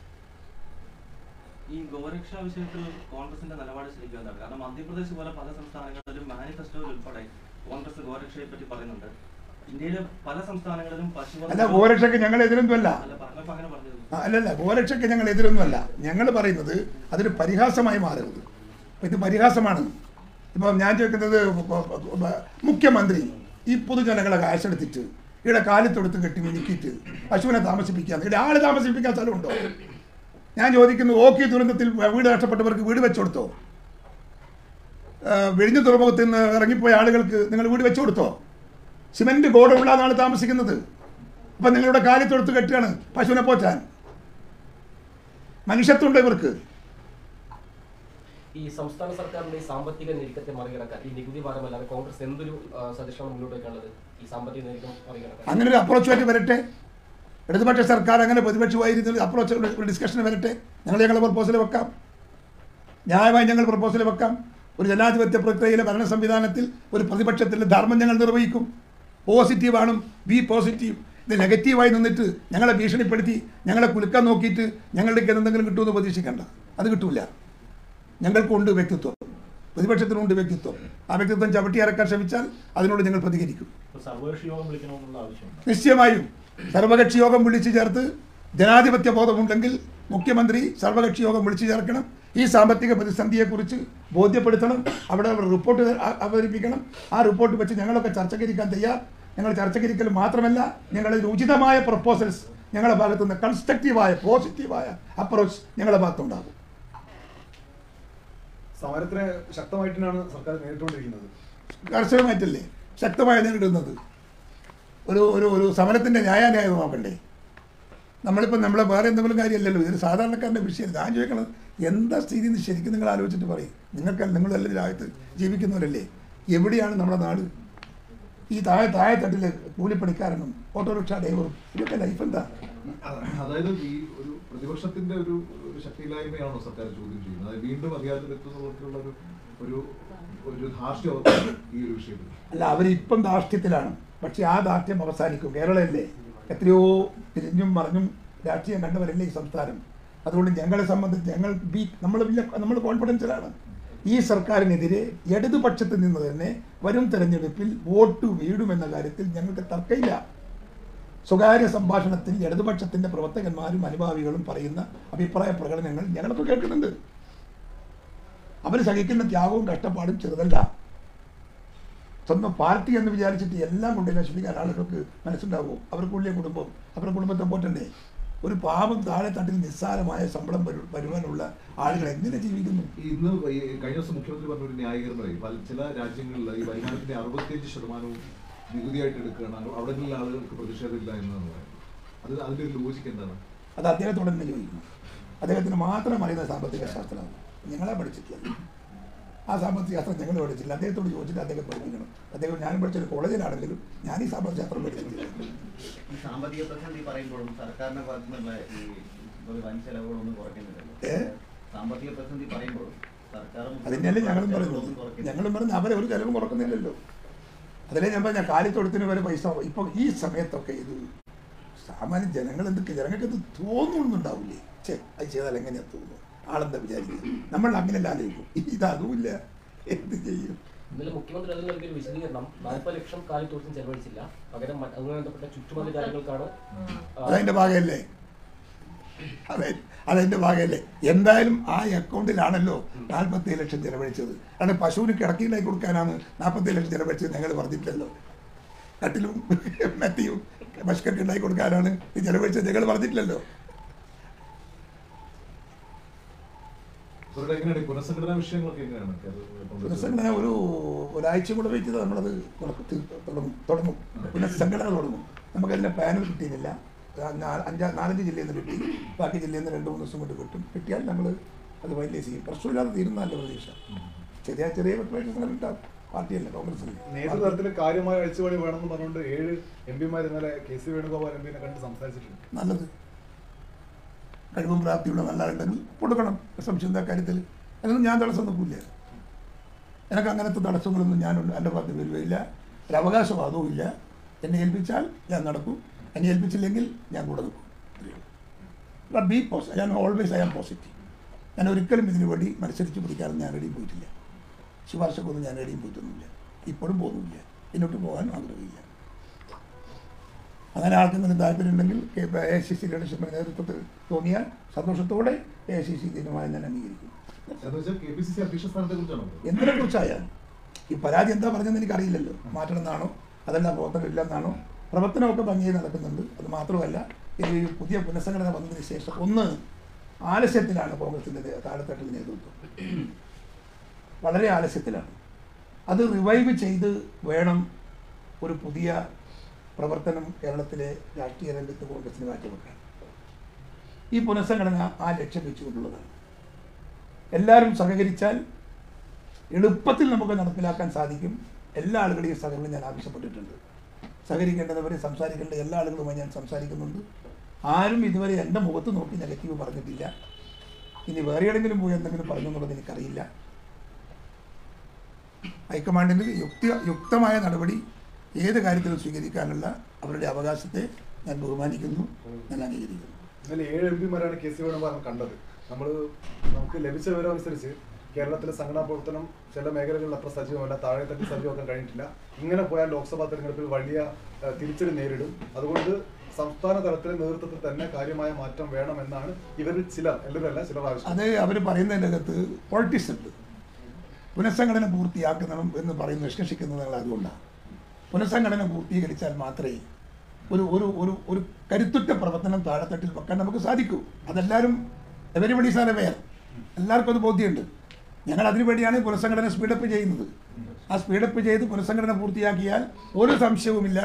ഈ ഗോരക്ഷാ വിഷയത്തിൽ കോൺഗ്രസിന്റെ നിലപാട് ശരിക്കും എന്താണ് കാരണം മധ്യപ്രദേശ് പോലെ പല സംസ്ഥാനങ്ങളിലും മാനിഫെസ്റ്റോയിൽ ഉൾപ്പെടെ കോൺഗ്രസ് ഗോരക്ഷയെ പറ്റി പറയുന്നുണ്ട് ഇന്ത്യയിലെ പല സംസ്ഥാനങ്ങളിലും പശു അല്ല ഗോരക്ഷയ്ക്ക് ഞങ്ങൾ എതിരൊന്നുമല്ല അല്ല പറഞ്ഞപ്പോ അങ്ങനെ പറഞ്ഞത് ആ, അല്ലല്ല ഗോരക്ഷയ്ക്ക് ഞങ്ങൾ എതിരൊന്നുമല്ല ഞങ്ങൾ പറയുന്നത് അതൊരു പരിഹാസമായി മാറരുത് അപ്പൊ ഇത് പരിഹാസമാണ് ഇപ്പം ഞാൻ ചോദിക്കുന്നത് പ- പ- മുഖ്യമന്ത്രി ഈ പൊതുജനങ്ങളെ കാശെടുത്തിട്ട് ഇവിടെ കാലിത്തൊടുത്ത് കെട്ടി മിനുക്കിയിട്ട് പശുവിനെ താമസിപ്പിക്കാൻ ഇവിടെ ആള് താമസിപ്പിക്കാൻ സ്ഥലമുണ്ടോ ഞാൻ ചോദിക്കുന്നു ഓക്കി ദുരന്തത്തിൽ വീട് നഷ്ടപ്പെട്ടവർക്ക് വീട് വെച്ചു കൊടുത്തോ വെടിഞ്ഞ തുറമുഖത്ത് നിന്ന് ഇറങ്ങിപ്പോയ ആളുകൾക്ക് നിങ്ങൾ വീട് വെച്ചു കൊടുത്തോ സിമെന്റ് ഗോഡൗണിലാണ് താമസിക്കുന്നത് അപ്പം നിങ്ങളുടെ കാലിത്തൊടുത്ത് കെട്ടുകയാണ് പശുവിനെ പോറ്റാൻ മനുഷ്യത്വമുണ്ട് ഇവർക്ക് ഈ സംസ്ഥാന സർക്കാരിന്റെ ഈ സാമ്പത്തിക ഞെരുക്കത്തെ മറികടക്കാൻ ഈ നികുതി ഭാരമല്ലാതെ കോൺഗ്രസ് എന്തൊരു സജഷനാണ് മുന്നോട്ട് വെക്കാനുള്ളത് ഈ സാമ്പത്തിക ഞെരുക്കം മറികടക്കാൻ അങ്ങനെ ഒരു അപ്രോച്ചുമായിട്ട് വരട്ടെ ഇടതുപക്ഷ സർക്കാർ അങ്ങനെ പ്രതിപക്ഷമായിരുന്ന അപ്രോച്ച് ഒരു ഡിസ്കഷൻ വരട്ടെ ഞങ്ങൾ ഞങ്ങളുടെ പ്രപ്പോസൽ വെക്കാം ന്യായമായി ഞങ്ങൾ പ്രപ്പോസൽ വെക്കാം ഒരു ജനാധിപത്യ പ്രക്രിയയിലെ ഭരണ സംവിധാനത്തിൽ ഒരു പ്രതിപക്ഷത്തിൻ്റെ ധർമ്മം ഞങ്ങൾ നിർവഹിക്കും പോസിറ്റീവ് ആണ് ബി പോസിറ്റീവ് ഇത് നെഗറ്റീവായി നിന്നിട്ട് ഞങ്ങളെ ഭീഷണിപ്പെടുത്തി ഞങ്ങളെ കുലുക്കാൻ നോക്കിയിട്ട് ഞങ്ങളുടെ എന്തെങ്കിലും കിട്ടുമെന്ന് പ്രതീക്ഷിക്കേണ്ട അത് കിട്ടൂല ഞങ്ങൾക്കുണ്ട് വ്യക്തിത്വം പ്രതിപക്ഷത്തിനുണ്ട് വ്യക്തിത്വം ആ വ്യക്തിത്വം ചവിട്ടി ഇറക്കാൻ ശ്രമിച്ചാൽ അതിനോട് ഞങ്ങൾ പ്രതികരിക്കും സർവകക്ഷി യോഗം വിളിക്കണമെന്നുള്ള ആവശ്യമുണ്ട് നിശ്ചയമായും സർവകക്ഷി യോഗം വിളിച്ചു ചേർത്ത് ജനാധിപത്യ ബോധമുണ്ടെങ്കിൽ മുഖ്യമന്ത്രി സർവകക്ഷി യോഗം വിളിച്ചു ചേർക്കണം ഈ സാമ്പത്തിക പ്രതിസന്ധിയെക്കുറിച്ച് ബോധ്യപ്പെടുത്തണം അവിടെ ഒരു റിപ്പോർട്ട് അ- അവതരിപ്പിക്കണം ആ റിപ്പോർട്ട് വെച്ച് ഞങ്ങളൊക്കെ ചർച്ചകരിക്കാൻ തയ്യാർ ഞങ്ങൾ ചർച്ചകരിക്കൽ മാത്രമല്ല ഞങ്ങളതിന് ഉചിതമായ പ്രപ്പോസൽസ് ഞങ്ങളുടെ ഭാഗത്തുനിന്ന് കൺസ്ട്രക്റ്റീവായ പോസിറ്റീവായ അപ്രോച്ച് ഞങ്ങളുടെ ഭാഗത്തുണ്ടാകും സമരത്തിനെ ശക്തമായിട്ടാണ് സർക്കാർ നേരിട്ടുകൊണ്ടിരിക്കുന്നത് കർശനമായിട്ടല്ലേ ശക്തമായി നേരിടുന്നത് ഒരു ഒരു ഒരു സമരത്തിൻ്റെ ന്യായാന്യായം നോക്കണ്ടേ നമ്മളിപ്പോൾ നമ്മളെ വേറെ എന്തെങ്കിലും കാര്യമല്ലല്ലോ ഇതൊരു സാധാരണക്കാരൻ്റെ വിഷയം ഞാൻ ചോദിക്കണത് എന്താ സ്ഥിതി എന്ന് ശരിക്കും നിങ്ങൾ ആലോചിച്ചിട്ട് പറയും നിങ്ങൾക്ക് നിങ്ങളെല്ലാം രാജ്യത്ത് ജീവിക്കുന്നവരല്ലേ എവിടെയാണ് നമ്മുടെ നാട് ഈ താഴെ താഴെ തട്ടിലെ കൂലിപ്പണിക്കാരനും ഓട്ടോറിക്ഷ ഡ്രൈവറും ഇതൊക്കെ ലൈഫ് എന്താ അതായത് ഈ ഒരു പ്രതിപക്ഷത്തിന്റെ ഒരു ഒരു ശക്തിയില്ലായ്മയാണോ സർക്കാർ ചോദ്യം ചെയ്യുന്നത് അതായത് വീണ്ടും അധികാരത്തിലെത്തുന്നവർക്കുള്ള ഒരു ഒരു ഒരു ധാർഷ്ട്യം അവർക്ക് ഈ ഒരു വിഷയത്തിൽ അല്ല അവരിപ്പം ധാർഷ്ട്യത്തിലാണ് പക്ഷേ ആ ധാർഷ്ട്യം അവസാനിക്കും കേരളമല്ലേ എത്രയോ തിരിഞ്ഞും മറിഞ്ഞും രാഷ്ട്രീയം കണ്ടവരല്ലേ ഈ സംസ്ഥാനം അതുകൊണ്ട് ഞങ്ങളെ സംബന്ധിച്ച് ഞങ്ങൾ ബി നമ്മൾ വലിയ നമ്മൾ കോൺഫിഡൻസിലാണ് ഈ സർക്കാരിനെതിരെ ഇടതുപക്ഷത്ത് നിന്ന് തന്നെ വരും തെരഞ്ഞെടുപ്പിൽ വോട്ട് വീഴുമെന്ന കാര്യത്തിൽ ഞങ്ങൾക്ക് തർക്കമില്ല സ്വകാര്യ സംഭാഷണത്തിൽ ഇടതുപക്ഷത്തിന്റെ പ്രവർത്തകന്മാരും അനുഭാവികളും പറയുന്ന അഭിപ്രായ പ്രകടനങ്ങൾ ഞങ്ങളൊക്കെ കേൾക്കുന്നുണ്ട് അവർ സഹിക്കുന്ന ത്യാഗവും കഷ്ടപ്പാടും ചെറുതല്ല സ്വന്തം പാർട്ടി എന്ന് വിചാരിച്ചിട്ട് എല്ലാം കൊണ്ട് നശിപ്പിക്കാൻ ആളുകൾക്ക് മനസ്സുണ്ടാവും അവർക്കുള്ളിയ കുടുംബം അവരുടെ കുടുംബത്തെ പോറ്റണ്ടേ ഒരു പാവം താഴെ തട്ടിൽ നിസ്സാരമായ ശമ്പളം വരു- വരുവാനുള്ള ആളുകൾ എങ്ങനെ ജീവിക്കുന്നു ഇന്ന് ഈ കഴിഞ്ഞ ദിവസം മുഖ്യമന്ത്രി പറഞ്ഞ ഒരു ന്യായീകരണമായി പല ചില രാജ്യങ്ങളിൽ ഈ വരുമാനത്തിന്റെ അറുപത്തിയഞ്ച് ശതമാനവും നികുതിയായിട്ട് എടുക്കുകയാണ് അവിടെയുള്ള ആളുകൾക്ക് പ്രതിഷേധമില്ല എന്നാണ് പറയുന്നത് അത് അതിന്റെ ഒരു ലോജിക്ക് എന്താണ് അത് അദ്ദേഹത്തോട് തന്നെ ചോദിക്കണം അദ്ദേഹത്തിന് മാത്രം അറിയുന്ന സാമ്പത്തിക ശാസ്ത്രമാണ് ഞങ്ങളെ പഠിച്ചിട്ടില്ല ആ സാമ്പത്തിക ശാസ്ത്രം ഞങ്ങൾ പഠിച്ചില്ല അദ്ദേഹത്തോട് ചോദിച്ചിട്ട് അദ്ദേഹം പഠിപ്പിക്കണം അദ്ദേഹം ഞാൻ പഠിച്ചൊരു കോളേജിലാണെങ്കിലും ഞാൻ ഈ സാമ്പത്തിക ശാസ്ത്രം പഠിച്ചിട്ടില്ല ഈ സാമ്പത്തിക പ്രതിസന്ധി പറയുമ്പോഴും സർക്കാരിന്റെ ഭാഗത്തു നിന്നുള്ള ഈ ഒരു വൻ ചെലവുകളൊന്നും കുറയ്ക്കുന്നില്ലല്ലോ ഏ? സാമ്പത്തിക പ്രതിസന്ധി പറയുമ്പോഴും സർക്കാർ അതിനല്ലേ ഞങ്ങളും ചെലവുകളൊന്നും പറയുന്നത് കുറയ്ക്കുന്നില്ല. ഞങ്ങളും പറഞ്ഞ് അവരെ ഒരു ചെലവും കുറക്കുന്നില്ലല്ലോ അതിലെ ഞാൻ പറഞ്ഞ കാലിത്തൊഴുത്തിന് വരെ പൈസ ഇപ്പം ഈ സമയത്തൊക്കെ ഇത് സാമാന്യ ജനങ്ങൾ എന്തൊക്കെ ജനങ്ങൾക്ക് ഇത് തോന്നുന്നുണ്ടാവില്ലേ ചേ അത് ചെയ്താൽ എങ്ങനെയാ തോന്നുന്നു ആളെന്താ വിചാരിക്കുക നമ്മൾ അങ്ങനെയല്ല ആലോചിക്കും ഇത് അതുമില്ല എന്ത് ചെയ്യും ഇന്നലെ മുഖ്യമന്ത്രി അതിൽ നൽകിയൊരു വിശദീകരണം നാൽപ്പത് ലക്ഷം കാലിത്തോട്ടം ചെലവഴിച്ചില്ല പകരം മറ്റ് അതുമായി ബന്ധപ്പെട്ട ചുറ്റുമതി കാര്യങ്ങൾക്കാണ് ആ, അതതിൻ്റെ ഭാഗമല്ലേ അതെ അതതിൻ്റെ ഭാഗമല്ലേ എന്തായാലും ആ അക്കൗണ്ടിലാണല്ലോ നാൽപ്പത്തി ലക്ഷം ചെലവഴിച്ചത് കാരണം പശുവിന് കിടക്കിയിലായി കൊടുക്കാനാണ് നാൽപ്പത്തി ലക്ഷം ചെലവഴിച്ചത് ഞങ്ങൾ പറഞ്ഞിട്ടില്ലല്ലോ കട്ടിലും മെത്തിയും പശുക്കൊക്കെ ഉണ്ടാക്കി കൊടുക്കാനാണ് ഈ ചെലവഴിച്ചത് ഞങ്ങൾ പറഞ്ഞിട്ടില്ലല്ലോ ഇവരുടെ എങ്ങനെയാണ് ഈ പുനഃസംഘടനാ വിഷയങ്ങളൊക്കെ എങ്ങനെയാണ് കേരളത്തിൽ പുനഃസംഘടന ഒരു ഒരാഴ്ച കൂടെ വെയിറ്റ് ചെയ്ത് നമ്മളത് തുടക്ക- തീ- തുടങ്ങും തുടങ്ങും പുനഃസംഘടന തുടങ്ങും നമുക്കതിൻ്റെ പാനൽ കിട്ടിയില്ല അഞ്ചാ നാലഞ്ച് ജില്ലയിൽ നിന്ന് കിട്ടി ബാക്കി ജില്ലയിൽ നിന്ന് രണ്ട് മൂന്ന് ദിവസം കൊണ്ട് കിട്ടും കിട്ടിയാൽ നമ്മൾ അത് ഫൈനലൈസ് ചെയ്യും പ്രശ്നമില്ലാതെ തീരുന്നതല്ല പ്രതീക്ഷ ചെറിയ ചെറിയ പ്രശ്നങ്ങൾ ഉണ്ടാവും പാർട്ടിയല്ല കോൺഗ്രസിൽ നേതൃതലത്തിൽ കാര്യമായ അഴിച്ചുപണി വേണമെന്ന് പറഞ്ഞുകൊണ്ട് ഏഴ് എം പിമാർ ഇന്നലെ കെ സി വേണുഗോപാൽ എം പിനെ കണ്ട് സംസാരിച്ചിട്ടുണ്ട് നല്ലത് കഴിവും പ്രാപ്തിയുള്ള നല്ലതുണ്ടെങ്കിൽ കൊടുക്കണം സംശയം എന്താ കാര്യത്തിൽ അതിനൊന്നും ഞാൻ തടസ്സം നിൽക്കില്ല എനിക്ക് അങ്ങനത്തെ തടസ്സങ്ങളൊന്നും ഞാൻ എൻ്റെ ഭാഗത്ത് വരുകയില്ല ഒരു അവകാശവാദവും ഇല്ല എന്നെ ഏൽപ്പിച്ചാൽ ഞാൻ നടക്കും എന്നെ ഏൽപ്പിച്ചില്ലെങ്കിൽ ഞാൻ കൂടെ നിൽക്കും ബി പോസിറ്റീവ് ഞാൻ ഓൾവേസ് ഐ ആം പോസിറ്റീവ് ഞാൻ ഒരിക്കലും ഇതിനു വേണ്ടി മത്സരിച്ച് പിടിക്കാനും ഞാൻ എവിടെയും പോയിട്ടില്ല ശുപാർശക്കൊന്നും ഞാൻ എവിടെയും പോയിട്ടൊന്നുമില്ല ഇപ്പോഴും പോകുന്നില്ല ഇന്നോട്ട് പോകാനും ആഗ്രഹമില്ല അങ്ങനെ ആർക്കെങ്കിലും താല്പര്യമുണ്ടെങ്കിൽ എ സി സി ലീഡർഷിപ്പിന്റെ നേതൃത്വത്തിൽ തോന്നിയാൽ സന്തോഷത്തോടെ എ സി സി തീരുമാനം ഞാൻ അംഗീകരിക്കും എന്ന് വെച്ചാൽ കെ പി സി സി അധ്യക്ഷ സ്ഥാനത്തെ കുറിച്ചാണോ എന്തിനെ കുറിച്ചായാലും ഈ പരാതി എന്താ പറഞ്ഞതെന്ന് എനിക്കറിയില്ലല്ലോ മാറ്റണമെന്നാണോ അതല്ല പ്രവർത്തനം ഇല്ലെന്നാണോ പ്രവർത്തനമൊക്കെ ഭംഗിയായി നടക്കുന്നുണ്ട് അത് മാത്രമല്ല ഇത് ഈ പുതിയ പുനഃസംഘടന വന്നതിന് ശേഷം ഒന്ന് ആലസ്യത്തിലാണ് കോൺഗ്രസിൻ്റെ നേ- താഴെത്തട്ടിൽ നേതൃത്വം വളരെ ആലസ്യത്തിലാണ് അത് റിവൈവ് ചെയ്ത് വേണം ഒരു പുതിയ പ്രവർത്തനം കേരളത്തിലെ രാഷ്ട്രീയ രംഗത്ത് കോൺഗ്രസിന് മാറ്റിവെക്കാൻ ഈ പുനഃസംഘടന ആ ലക്ഷ്യം വെച്ചുകൊണ്ടുള്ളതാണ് എല്ലാവരും സഹകരിച്ചാൽ എളുപ്പത്തിൽ നമുക്ക് നടപ്പിലാക്കാൻ സാധിക്കും എല്ലാ ആളുകളുടെയും സഹകരണം ഞാൻ ആവശ്യപ്പെട്ടിട്ടുണ്ട് സഹകരിക്കേണ്ടവരെ സംസാരിക്കേണ്ട എല്ലാ ആളുകളുമായി ഞാൻ സംസാരിക്കുന്നുണ്ട് ആരും ഇതുവരെ എൻ്റെ മുഖത്ത് നോക്കി നെഗറ്റീവ് പറഞ്ഞിട്ടില്ല ഇനി വേറെ എവിടെയെങ്കിലും പോയി എന്തെങ്കിലും പറഞ്ഞു എന്നുള്ളത് എനിക്കറിയില്ല ഹൈക്കമാൻഡിന് യുക്തി യുക്തമായ നടപടി ഏത് കാര്യത്തിലും സ്വീകരിക്കാനുള്ള അവരുടെ അവകാശത്തെ ഞാൻ ബഹുമാനിക്കുന്നു ഞാൻ അംഗീകരിക്കുന്നു ഇന്നലെ ഏഴ് എം പിമാരാണ് കെ സി വേണുഗോപാൽ കണ്ടത് നമ്മൾ നമുക്ക് ലഭിച്ച വിവരം അനുസരിച്ച് കേരളത്തിലെ സംഘടനാ പ്രവർത്തനം ചില മേഖലകളിൽ അത്ര സജീവമല്ല താഴെ തട്ടി സജീവമാക്കാൻ കഴിഞ്ഞിട്ടില്ല ഇങ്ങനെ പോയാൽ ലോക്സഭാ തെരഞ്ഞെടുപ്പിൽ വലിയ ഏഹ്, തിരിച്ചടി നേരിടും അതുകൊണ്ട് സംസ്ഥാന തലത്തിലെ നേതൃത്വത്തിൽ തന്നെ കാര്യമായ മാറ്റം വേണമെന്നാണ് ഇവരിൽ ചിലർ എല്ലാവരല്ല ചിലർ ആവശ്യം അത് അവർ പറയുന്നതിൻ്റെ അകത്ത് പൊളിറ്റിക്സ് ഉണ്ട് പുനഃസംഘടന പൂർത്തിയാക്കണം എന്ന് പറയുന്നത് നിഷ്കർഷിക്കുന്നത് ഞങ്ങൾ അതുകൊണ്ടാണ് പുനഃസംഘടന പൂർത്തീകരിച്ചാൽ മാത്രമേ ഒരു ഒരു ഒരു ഒരു കരുത്തുറ്റ പ്രവർത്തനം താഴെത്തട്ടിൽ വെക്കാൻ നമുക്ക് സാധിക്കൂ അതെല്ലാവരും എവരിബഡി സാർ അവെയർ എല്ലാവർക്കും അത് ബോധ്യമുണ്ട് ഞങ്ങൾ അതിനു വേണ്ടിയാണ് പുനഃസംഘടന സ്പീഡപ്പ് ചെയ്യുന്നത് ആ സ്പീഡപ്പ് ചെയ്ത് പുനഃസംഘടന പൂർത്തിയാക്കിയാൽ ഒരു സംശയവുമില്ല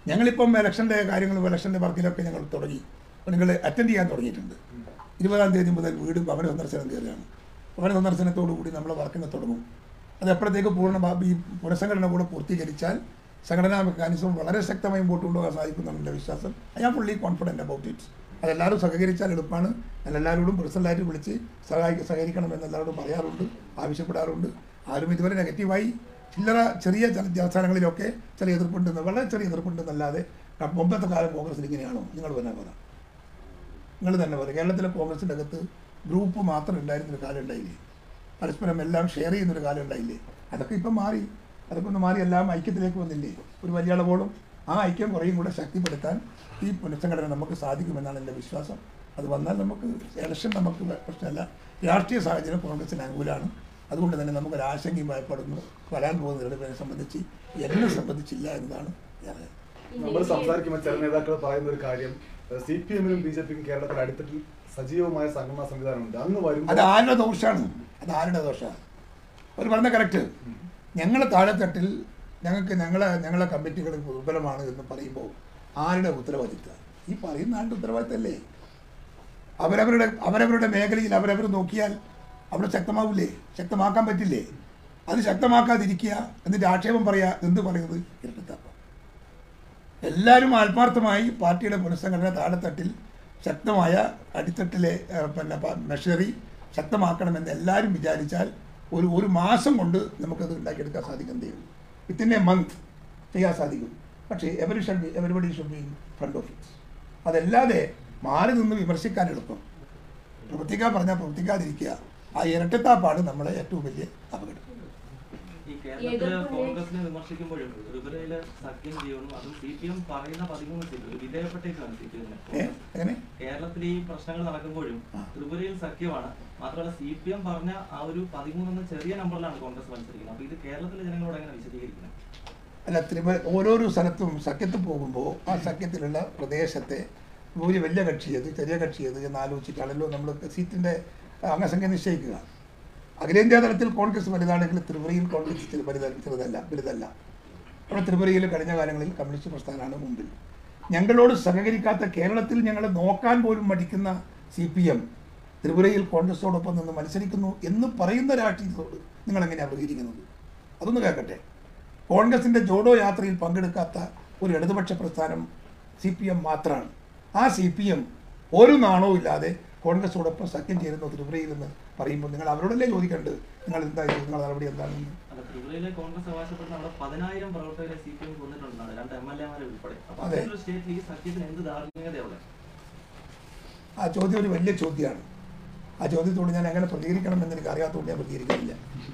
ഞങ്ങളിപ്പം ഇലക്ഷൻ്റെ കാര്യങ്ങളും ഇലക്ഷൻ്റെ വർക്കിലൊക്കെ ഞങ്ങൾ തുടങ്ങി അപ്പോൾ നിങ്ങൾ അറ്റൻഡ് ചെയ്യാൻ തുടങ്ങിയിട്ടുണ്ട് ഇരുപതാം തീയതി മുതൽ വീടും ഭവന സന്ദർശനം കയറുകയാണ് ഭവന സന്ദർശനത്തോടു കൂടി നമ്മൾ വർക്കിനെ തുടങ്ങും അത് എപ്പോഴത്തേക്ക് പൂർണ്ണ ഭാ- ഈ പുനഃസംഘടന കൂടെ പൂർത്തീകരിച്ചാൽ സംഘടനാ മെക്കാനിസം വളരെ ശക്തമായി മുമ്പോട്ട് കൊണ്ടുപോകാൻ സാധിക്കുമെന്നാണ് എൻ്റെ വിശ്വാസം I am fully confident about it അതെല്ലാവരും സഹകരിച്ചാൽ എളുപ്പമാണ് ഞാൻ എല്ലാവരോടും പേഴ്സണലായിട്ട് വിളിച്ച് സഹായിക്ക സഹകരിക്കണമെന്ന് എല്ലാവരോടും പറയാറുണ്ട് ആവശ്യപ്പെടാറുണ്ട് ആരും ഇതുവരെ നെഗറ്റീവായി ചില്ലറ ചെറിയ ചില അവസാനങ്ങളിലൊക്കെ ചില എതിർപ്പുണ്ടെന്ന് വളരെ ചെറിയ എതിർപ്പുണ്ടെന്നല്ലാതെ ക- മുമ്പത്തെ കാലം കോൺഗ്രസിൽ ഇങ്ങനെയാണോ നിങ്ങൾ തന്നെ പറ നിങ്ങൾ തന്നെ പറ കേരളത്തിലെ കോൺഗ്രസിൻ്റെ അകത്ത് ഗ്രൂപ്പ് മാത്രം ഉണ്ടായിരുന്നൊരു കാലം ഉണ്ടായില്ലേ പരസ്പരം എല്ലാം ഷെയർ ചെയ്യുന്നൊരു കാലം ഉണ്ടായില്ലേ അതൊക്കെ ഇപ്പം മാറി അതൊക്കെ ഒന്ന് മാറി എല്ലാം ഐക്യത്തിലേക്ക് വന്നില്ലേ ഒരു വലിയ അളവോളം ആ ഐക്യം കുറേയും കൂടെ ശക്തിപ്പെടുത്താൻ ഈ പുനഃസംഘടന നമുക്ക് സാധിക്കുമെന്നാണ് എൻ്റെ വിശ്വാസം അത് വന്നാൽ നമുക്ക് ഇലക്ഷൻ നമുക്ക് പ്രശ്നമല്ല രാഷ്ട്രീയ സാഹചര്യം കോൺഗ്രസിന് അനുകൂലമാണ് അതുകൊണ്ട് തന്നെ നമുക്കൊരു ആശങ്കയും ഭയപ്പെടുന്നു വരാൻ പോകുന്ന തെരഞ്ഞെടുപ്പിനെ സംബന്ധിച്ച് എന്നെ സംബന്ധിച്ചില്ല എന്നതാണ് ഞാൻ നമ്മൾ സംസാരിക്കുമ്പോൾ ചില നേതാക്കൾ പറയുന്ന ഒരു കാര്യം സി പി എമ്മിനും ബി ജെ പിക്കും കേരളത്തിൽ അടിത്തട്ടിൽ സജീവമായ സംഘടനാ സംവിധാനമുണ്ട് അങ്ങ് അത് വരുമ്പോൾ ആരുടെ ദോഷമാണ് അത് ആരുടെ ദോഷമാണ് അവർ പറഞ്ഞ കറക്റ്റ് ഞങ്ങൾ താഴെത്തട്ടിൽ ഞങ്ങൾക്ക് ഞങ്ങളെ ഞങ്ങളെ കമ്മിറ്റികൾ ദുർബലമാണ് എന്ന് പറയുമ്പോൾ ആരുടെ ഉത്തരവാദിത്തം ഈ പറയുന്ന ആളുടെ ഉത്തരവാദിത്തമല്ലേ അവരവരുടെ അവരവരുടെ മേഖലയിൽ അവരവർ നോക്കിയാൽ അവിടെ ശക്തമാവില്ലേ ശക്തമാക്കാൻ പറ്റില്ലേ അത് ശക്തമാക്കാതിരിക്കുക എന്നിട്ട് ആക്ഷേപം പറയുക എന്ത് പറയുന്നത് ഇരട്ടത്താപ്പം എല്ലാവരും ആത്മാർത്ഥമായി പാർട്ടിയുടെ പുനഃസംഘടന താഴെത്തട്ടിൽ ശക്തമായ അടിത്തട്ടിലെ ഏഹ്, പിന്നെ പ- മെഷറി ശക്തമാക്കണമെന്ന് എല്ലാവരും വിചാരിച്ചാൽ ഒരു ഒരു മാസം കൊണ്ട് നമുക്കത് ഉണ്ടാക്കിയെടുക്കാൻ സാധിക്കും ചെയ്യും വിത്തിൻ എ മന്ത് ചെയ്യാൻ സാധിക്കും പക്ഷേ every should be everybody should be in front of it അതല്ലാതെ മാറി നിന്ന് വിമർശിക്കാൻ എളുപ്പം പ്രവർത്തിക്കാൻ പറഞ്ഞാൽ പ്രവർത്തിക്കാതിരിക്കുക ആ ഇരട്ടത്താപ്പാണ് നമ്മളെ ഏറ്റവും വലിയ അപകടം ഈ കേരളത്തില് കോൺഗ്രസിനെ വിമർശിക്കുമ്പോഴും ത്രിപുരയില് സഖ്യം ചെയ്യണം അതും സി പി എം പറയുന്ന പതിമൂന്ന് സീറ്റ് വിധേയപ്പെട്ടേക്കാണ് സി പി ഏ എമ്മിന് എങ്ങനെ കേരളത്തിൽ ഈ പ്രശ്നങ്ങൾ നടക്കുമ്പോഴും ആ. ത്രിപുരയിൽ സഖ്യമാണ് മാത്രമല്ല സി പി എം പറഞ്ഞ ആ ഒരു പതിമൂന്നെന്ന ചെറിയ നമ്പറിലാണ് കോൺഗ്രസ് മത്സരിക്കുന്നത് അപ്പൊ ഇത് കേരളത്തിലെ ജനങ്ങളോട് എങ്ങനെ വിശദീകരിക്കുന്നത് അല്ല ത്രിപുര ഓരോരോ സ്ഥലത്തും സഖ്യത്ത് പോകുമ്പോൾ ആ സഖ്യത്തിലുള്ള പ്രദേശത്തെ ഒരു വലിയ കക്ഷി ഏത് ചെറിയ കക്ഷി ഏത് എന്ന് ആലോചിച്ചിട്ടാണല്ലോ നമ്മൾ സീറ്റിൻ്റെ അംഗസംഖ്യ നിശ്ചയിക്കുക അഖിലേന്ത്യാ തലത്തിൽ കോൺഗ്രസ് വലുതാണെങ്കിൽ ത്രിപുരയിൽ കോൺഗ്രസ് ചെറു- വലുത ചെറുതല്ല വലുതല്ല അവിടെ ത്രിപുരയിൽ കഴിഞ്ഞ കാലങ്ങളിൽ കമ്മ്യൂണിസ്റ്റ് പ്രസ്ഥാനമാണ് മുമ്പിൽ ഞങ്ങളോട് സഹകരിക്കാത്ത കേരളത്തിൽ ഞങ്ങളെ നോക്കാൻ പോലും മടിക്കുന്ന സി പി എം ത്രിപുരയിൽ കോൺഗ്രസോടൊപ്പം നിന്ന് മത്സരിക്കുന്നു എന്ന് പറയുന്ന രാഷ്ട്രീയത്തോട് നിങ്ങൾ എങ്ങനെയാണ് പ്രതികരിക്കുന്നത് അതൊന്ന് കേൾക്കട്ടെ കോൺഗ്രസിൻ്റെ ജോഡോ യാത്രയിൽ പങ്കെടുക്കാത്ത ഒരു ഇടതുപക്ഷ പ്രസ്ഥാനം സി പി എം മാത്രമാണ് ആ സി പി എം ഒരു നാണവും ഇല്ലാതെ കോൺഗ്രസോടൊപ്പം സഖ്യം ചേരുന്ന ത്രിപുരയിൽ എന്ന് പറയുമ്പോൾ നിങ്ങൾ അവരോടല്ലേ ചോദിക്കേണ്ടത് നിങ്ങൾ എന്താ ഇത് നിങ്ങളുടെ നടപടി എന്താണെന്ന് അല്ല ത്രിപുരയിലെ കോൺഗ്രസ് അവകാശപ്പെടുന്ന അവിടെ പതിനായിരം പ്രവർത്തകരെ സി പി എം കൊന്നിട്ടുണ്ടെന്നാണ് രണ്ട് എം എൽ എമാരെ ഉൾപ്പെടെ അപ്പൊ അതെ. അത്തരത്തിലൊരു സ്റ്റേറ്റിൽ ഈ സഖ്യത്തിന് എന്ത് ധാർമ്മികതയുള്ള ആ ചോദ്യം ഒരു വലിയ ചോദ്യമാണ് ആ ചോദ്യത്തോട് ഞാൻ എങ്ങനെ പ്രതികരിക്കണം എന്ന് എനിക്ക് അറിയാത്തതുകൊണ്ട് ഞാൻ പ്രതികരിക്കുന്നില്ല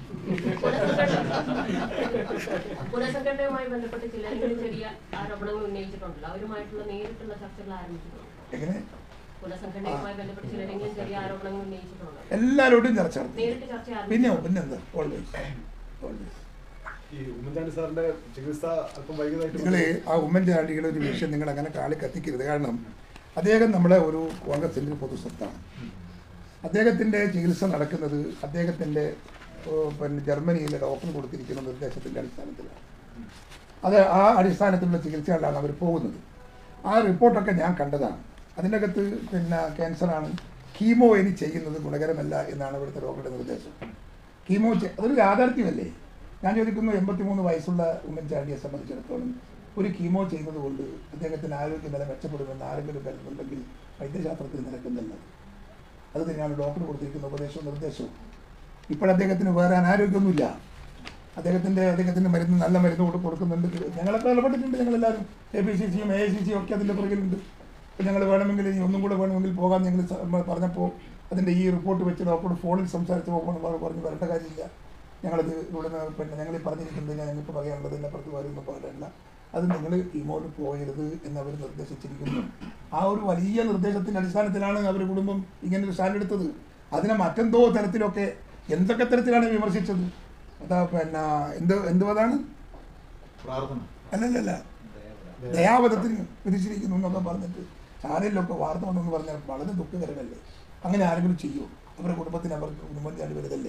പുനഃസംഘടനയുമായി ബന്ധപ്പെട്ട് ചിലരെങ്കിലും ചെറിയ ആരോപണങ്ങൾ ഉന്നയിച്ചിട്ടുണ്ടല്ലോ അവരുമായിട്ടുള്ള നേരിട്ടുള്ള ചർച്ചകൾ ആരംഭിച്ചിട്ടുണ്ട് എങ്ങനെ പുനഃസംഘടനയുമായി ബന്ധപ്പെട്ട് ചിലരെങ്കിലും ചെറിയ ആരോപണങ്ങൾ ഉന്നയിച്ചിട്ടുണ്ടോ എല്ലാവരോടും ചർച്ച നടത്തി നേരിട്ട് ചർച്ച പിന്നെ ആരംഭിച്ചു പിന്നെന്താ ഓൾവേസ് ഓൾവേസ് ഈ ഉമ്മൻചാണ്ടി സാറിന്റെ ചികിത്സ അല്പം വൈകിയതായിട്ട് നിങ്ങൾ ആ ഉമ്മൻചാണ്ടിയുടെ ഒരു വിഷയം നിങ്ങൾ അങ്ങനെ കാളി കത്തിക്കരുത് കാരണം അദ്ദേഹം നമ്മുടെ ഒരു കോൺഗ്രസിൻ്റെ ഒരു പൊതുസ്വത്താണ് അദ്ദേഹത്തിൻ്റെ ചികിത്സ നടക്കുന്നത് അദ്ദേഹത്തിൻ്റെ ഏഹ്, പിന്നെ ജർമ്മനിയിലെ ഡോക്ടർ കൊടുത്തിരിക്കുന്ന നിർദ്ദേശത്തിൻ്റെ അടിസ്ഥാനത്തിലാണ് അത് ആ അടിസ്ഥാനത്തിലുള്ള ചികിത്സകളിലാണ് അവർ പോകുന്നത് ആ റിപ്പോർട്ടൊക്കെ ഞാൻ കണ്ടതാണ് അതിനകത്ത് പിന്നെ ക്യാൻസറാണ് കീമോ ഇനി ചെയ്യുന്നത് ഗുണകരമല്ല എന്നാണ് ഇവിടുത്തെ ഡോക്ടറുടെ നിർദ്ദേശം കീമോ ചെ- അതൊരു യാഥാർത്ഥ്യമല്ലേ ഞാൻ ചോദിക്കുന്നു എൺപത്തിമൂന്ന് വയസ്സുള്ള ഉമ്മൻചാണ്ടിയെ സംബന്ധിച്ചിടത്തോളം ഒരു കീമോ ചെയ്യുന്നത് കൊണ്ട് അദ്ദേഹത്തിന് ആരോഗ്യനില മെച്ചപ്പെടുമെന്ന് ആരെങ്കിലും കരുതുന്നുണ്ടെങ്കിൽ വൈദ്യശാസ്ത്രത്തിൽ നിരക്കുന്നില്ല അത് തന്നെയാണ് ഡോക്ടർ കൊടുത്തിരിക്കുന്ന ഉപദേശവും നിർദ്ദേശവും ഇപ്പോഴദ്ദേഹത്തിന് വേറെ അനാരോഗ്യമൊന്നുമില്ല അദ്ദേഹത്തിൻ്റെ അദ്ദേഹത്തിൻ്റെ മരുന്ന് നല്ല മരുന്ന് കൊടു കൊടുക്കുന്നുണ്ട് ഞങ്ങളൊക്കെ ഇടപെട്ടിട്ടുണ്ട് ഞങ്ങളെല്ലാവരും എ പി സി സിയും എ ഐ സി സിയും ഒക്കെ അതിൻ്റെ പുറകിലുണ്ട് അപ്പോൾ ഞങ്ങൾ വേണമെങ്കിൽ ഇനി ഒന്നും കൂടെ വേണമെങ്കിൽ പോകാൻ ഞങ്ങൾ സ- മ- പറഞ്ഞപ്പോൾ അതിൻ്റെ ഈ റിപ്പോർട്ട് വെച്ച് ഡോക്ടറോട് ഫോണിൽ സംസാരിച്ച് പോകുമ്പോൾ പറഞ്ഞ് വരേണ്ട കാര്യമില്ല ഞങ്ങളത് ഇവിടെ നിന്ന് പിന്നെ ഞങ്ങൾ ഈ പറഞ്ഞിരിക്കുന്നത് ഞാൻ ഞങ്ങൾക്ക് പറയാനുള്ളത് എന്നെ പുറത്ത് വരുമ്പോൾ പറയണ്ട അത് നിങ്ങൾ ഇമോട്ട് പോകരുത് എന്ന് അവർ നിർദ്ദേശിച്ചിരിക്കുന്നു ആ ഒരു വലിയ നിർദ്ദേശത്തിൻ്റെ അടിസ്ഥാനത്തിലാണ് അവർ കുടുംബം ഇങ്ങനെ ഒരു സ്റ്റാൻഡ് എടുത്തത് അതിനെ മറ്റെന്തോ തരത്തിലൊക്കെ എന്തൊക്കെ തരത്തിലാണ് വിമർശിച്ചത് അതാ പിന്നെ എന്ത് എന്തുവതാണ് പ്രാർത്ഥന അല്ലല്ലല്ല ദയാവധത്തിന് വിധിച്ചിരിക്കുന്നു എന്നൊക്കെ പറഞ്ഞിട്ട് ചാനലിലൊക്കെ വാർത്ത വന്നെന്ന് പറഞ്ഞാൽ വളരെ ദുഃഖകരമല്ലേ അങ്ങനെ ആരെങ്കിലും ചെയ്യുമോ അവരുടെ കുടുംബത്തിന് അവർക്ക് ഉമ്മൻചാണ്ടി വലുതല്ലേ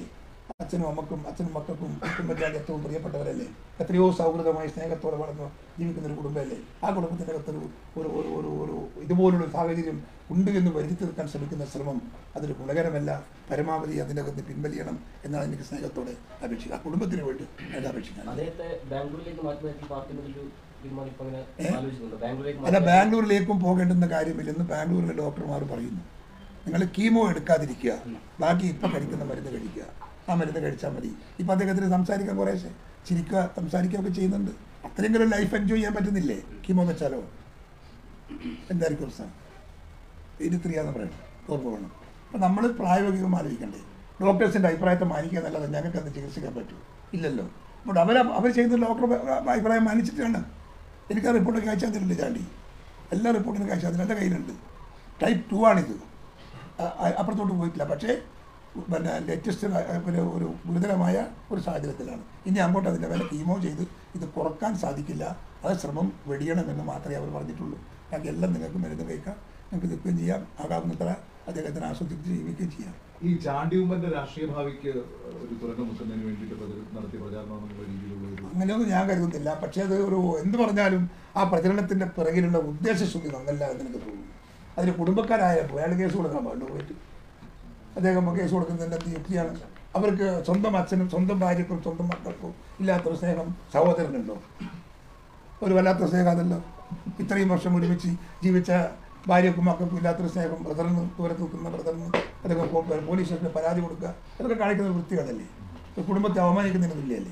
അച്ഛനും അമ്മക്കും അച്ഛനും മക്കൾക്കും കുടുംബത്തിൻ്റെ ഏറ്റവും പ്രിയപ്പെട്ടവരല്ലേ എത്രയോ സൗഹൃദമായി സ്നേഹത്തോടെ വളർന്ന് ജീവിക്കുന്ന ഒരു കുടുംബമല്ലേ ആ കുടുംബത്തിൻ്റെ അകത്തൊരു ഒരു ഒരു ഒരു ഒരു ഇതുപോലുള്ള ഒരു സാഹചര്യം ഉണ്ട് എന്ന് വരുത്തി തീർക്കാൻ ശ്രമിക്കുന്ന ശ്രമം അതൊരു ഗുണകരമല്ല പരമാവധി അതിൻ്റെ അകത്ത് പിൻവലിയണം എന്നാണ് എനിക്ക് സ്നേഹത്തോടെ അപേക്ഷിക്കുക ആ കുടുംബത്തിന് വേണ്ടി അത് അപേക്ഷിക്കാൻ അദ്ദേഹത്തെ ബാംഗ്ലൂരിലേക്ക് മാറ്റുന്നതായിട്ട് പാർട്ടി ഒരു തീരുമാനം ഇപ്പൊ അങ്ങനെ ഏ? ആലോചിക്കുന്നുണ്ട് ബാംഗ്ലൂരിലേക്ക് അല്ല മാറ്റാൻ- ബാംഗ്ലൂരിലേക്കും പോകേണ്ടുന്ന കാര്യമില്ലെന്ന് ബാംഗ്ലൂരിലെ ഡോക്ടർമാർ പറയുന്നു നിങ്ങൾ കീമോ എടുക്കാതിരിക്കുക ബാക്കി ഇപ്പം കഴിക്കുന്ന മരുന്ന് കഴിക്കുക ആ മരുന്ന് കഴിച്ചാൽ മതി ഇപ്പം അദ്ദേഹത്തിന് സംസാരിക്കാൻ കുറേശ്ശെ ചിരിക്കുക സംസാരിക്കുകയൊക്കെ ചെയ്യുന്നുണ്ട് അത്രയെങ്കിലും ലൈഫ് എൻജോയ് ചെയ്യാൻ പറ്റുന്നില്ലേ കീമോ വെച്ചാലോ എന്തായിരിക്കും അവസ്ഥ ഇരുത്രിയാന്ന് പറയണം ഓർമ്മ വേണം അപ്പം നമ്മൾ പ്രായോഗികം ആലോചിക്കണ്ടേ ഡോക്ടേഴ്സിൻ്റെ അഭിപ്രായത്തെ മാനിക്കുക എന്നല്ലാതെ ഞങ്ങൾക്ക് അത് ചികിത്സിക്കാൻ പറ്റൂ ഇല്ലല്ലോ അപ്പോൾ അവർ അവർ ചെയ്യുന്ന ഡോക്ടർ അഭിപ്രായം മാനിച്ചിട്ടാണ് എനിക്ക് ആ റിപ്പോർട്ടൊക്കെ അയച്ചാൽ തന്നിട്ടുണ്ട് ചാണ്ടി എല്ലാ റിപ്പോർട്ടിനും അയച്ചാൽ തന്നില്ല എൻ്റെ കയ്യിലുണ്ട് ടൈപ്പ് ടു ആണിത് അ- അ- അപ്പുറത്തോട്ട് പോയിട്ടില്ല പക്ഷേ പിന്നെ ലേറ്റസ്റ്റ് പിന്നെ ഒരു ഗുരുതരമായ ഒരു സാഹചര്യത്തിലാണ് ഇനി അങ്ങോട്ട് അതിൻ്റെ വില കീമോ ചെയ്ത് ഇത് കുറക്കാൻ സാധിക്കില്ല അത് ശ്രമം വെടിയണമെന്ന് മാത്രമേ അവർ പറഞ്ഞിട്ടുള്ളൂ ഞങ്ങൾക്ക് എല്ലാം നിങ്ങൾക്ക് മരുന്ന് കഴിക്കാം നിങ്ങൾക്ക് നിൽക്കുകയും ചെയ്യാം ആകാവുന്നത്ര അദ്ദേഹത്തിന് ആസ്വദിച്ച് ജീവിക്കുകയും ചെയ്യാം ഈ ചാണ്ടിയുമ്മന്റെ രാഷ്ട്രീയ ഭാവിക്ക് ഒരു തുരങ്കം വെക്കുന്നതിന് വേണ്ടിയിട്ട് പ്രചര- നടത്തിയ പ്രചാരണം എന്നുള്ള രീതിയിലുള്ള ഒരു അങ്ങനെയൊന്നും ഞാൻ കരുതുന്നില്ല പക്ഷേ അത് ഒരു എന്ത് പറഞ്ഞാലും ആ പ്രചരണത്തിൻ്റെ പിറകിലുള്ള ഉദ്ദേശശുദ്ധി നന്നല്ല എന്ന് എനിക്ക് തോന്നുന്നു അതിന് കുടുംബക്കാരായപ്പോൾ അയാൾ കേസ് കൊടുക്കാൻ പാടുള്ളൂ പോയിട്ട് അദ്ദേഹം കേസ് കൊടുക്കുന്നതിൻ്റെ എന്ത് യുക്തിയാണ് അവർക്ക് സ്വന്തം അച്ഛനും സ്വന്തം ഭാര്യക്കും സ്വന്തം മക്കൾക്കും ഇല്ലാത്തൊരു സ്നേഹം സഹോദരനുണ്ടോ ഒരു വല്ലാത്ത സ്നേഹം അതല്ലോ ഇത്രയും വർഷം ഒരുമിച്ച് ജീവിച്ച ഭാര്യക്കും മക്കൾക്കും ഇല്ലാത്തൊരു സ്നേഹം ബ്രദറിന് ദൂരത്ത് നിൽക്കുന്ന ബ്രദറിന് അദ്ദേഹം പോ- പോലീസ് സ്റ്റേഷനിൽ പരാതി കൊടുക്കുക അതൊക്കെ കാണിക്കുന്ന ഒരു വൃത്തികേടല്ലേ ഒരു കുടുംബത്തെ അവമാനിക്കുന്നതിന് തുല്യല്ലേ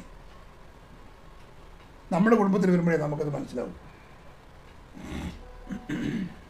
നമ്മുടെ കുടുംബത്തിൽ വരുമ്പോഴേ നമുക്കത് മനസ്സിലാവും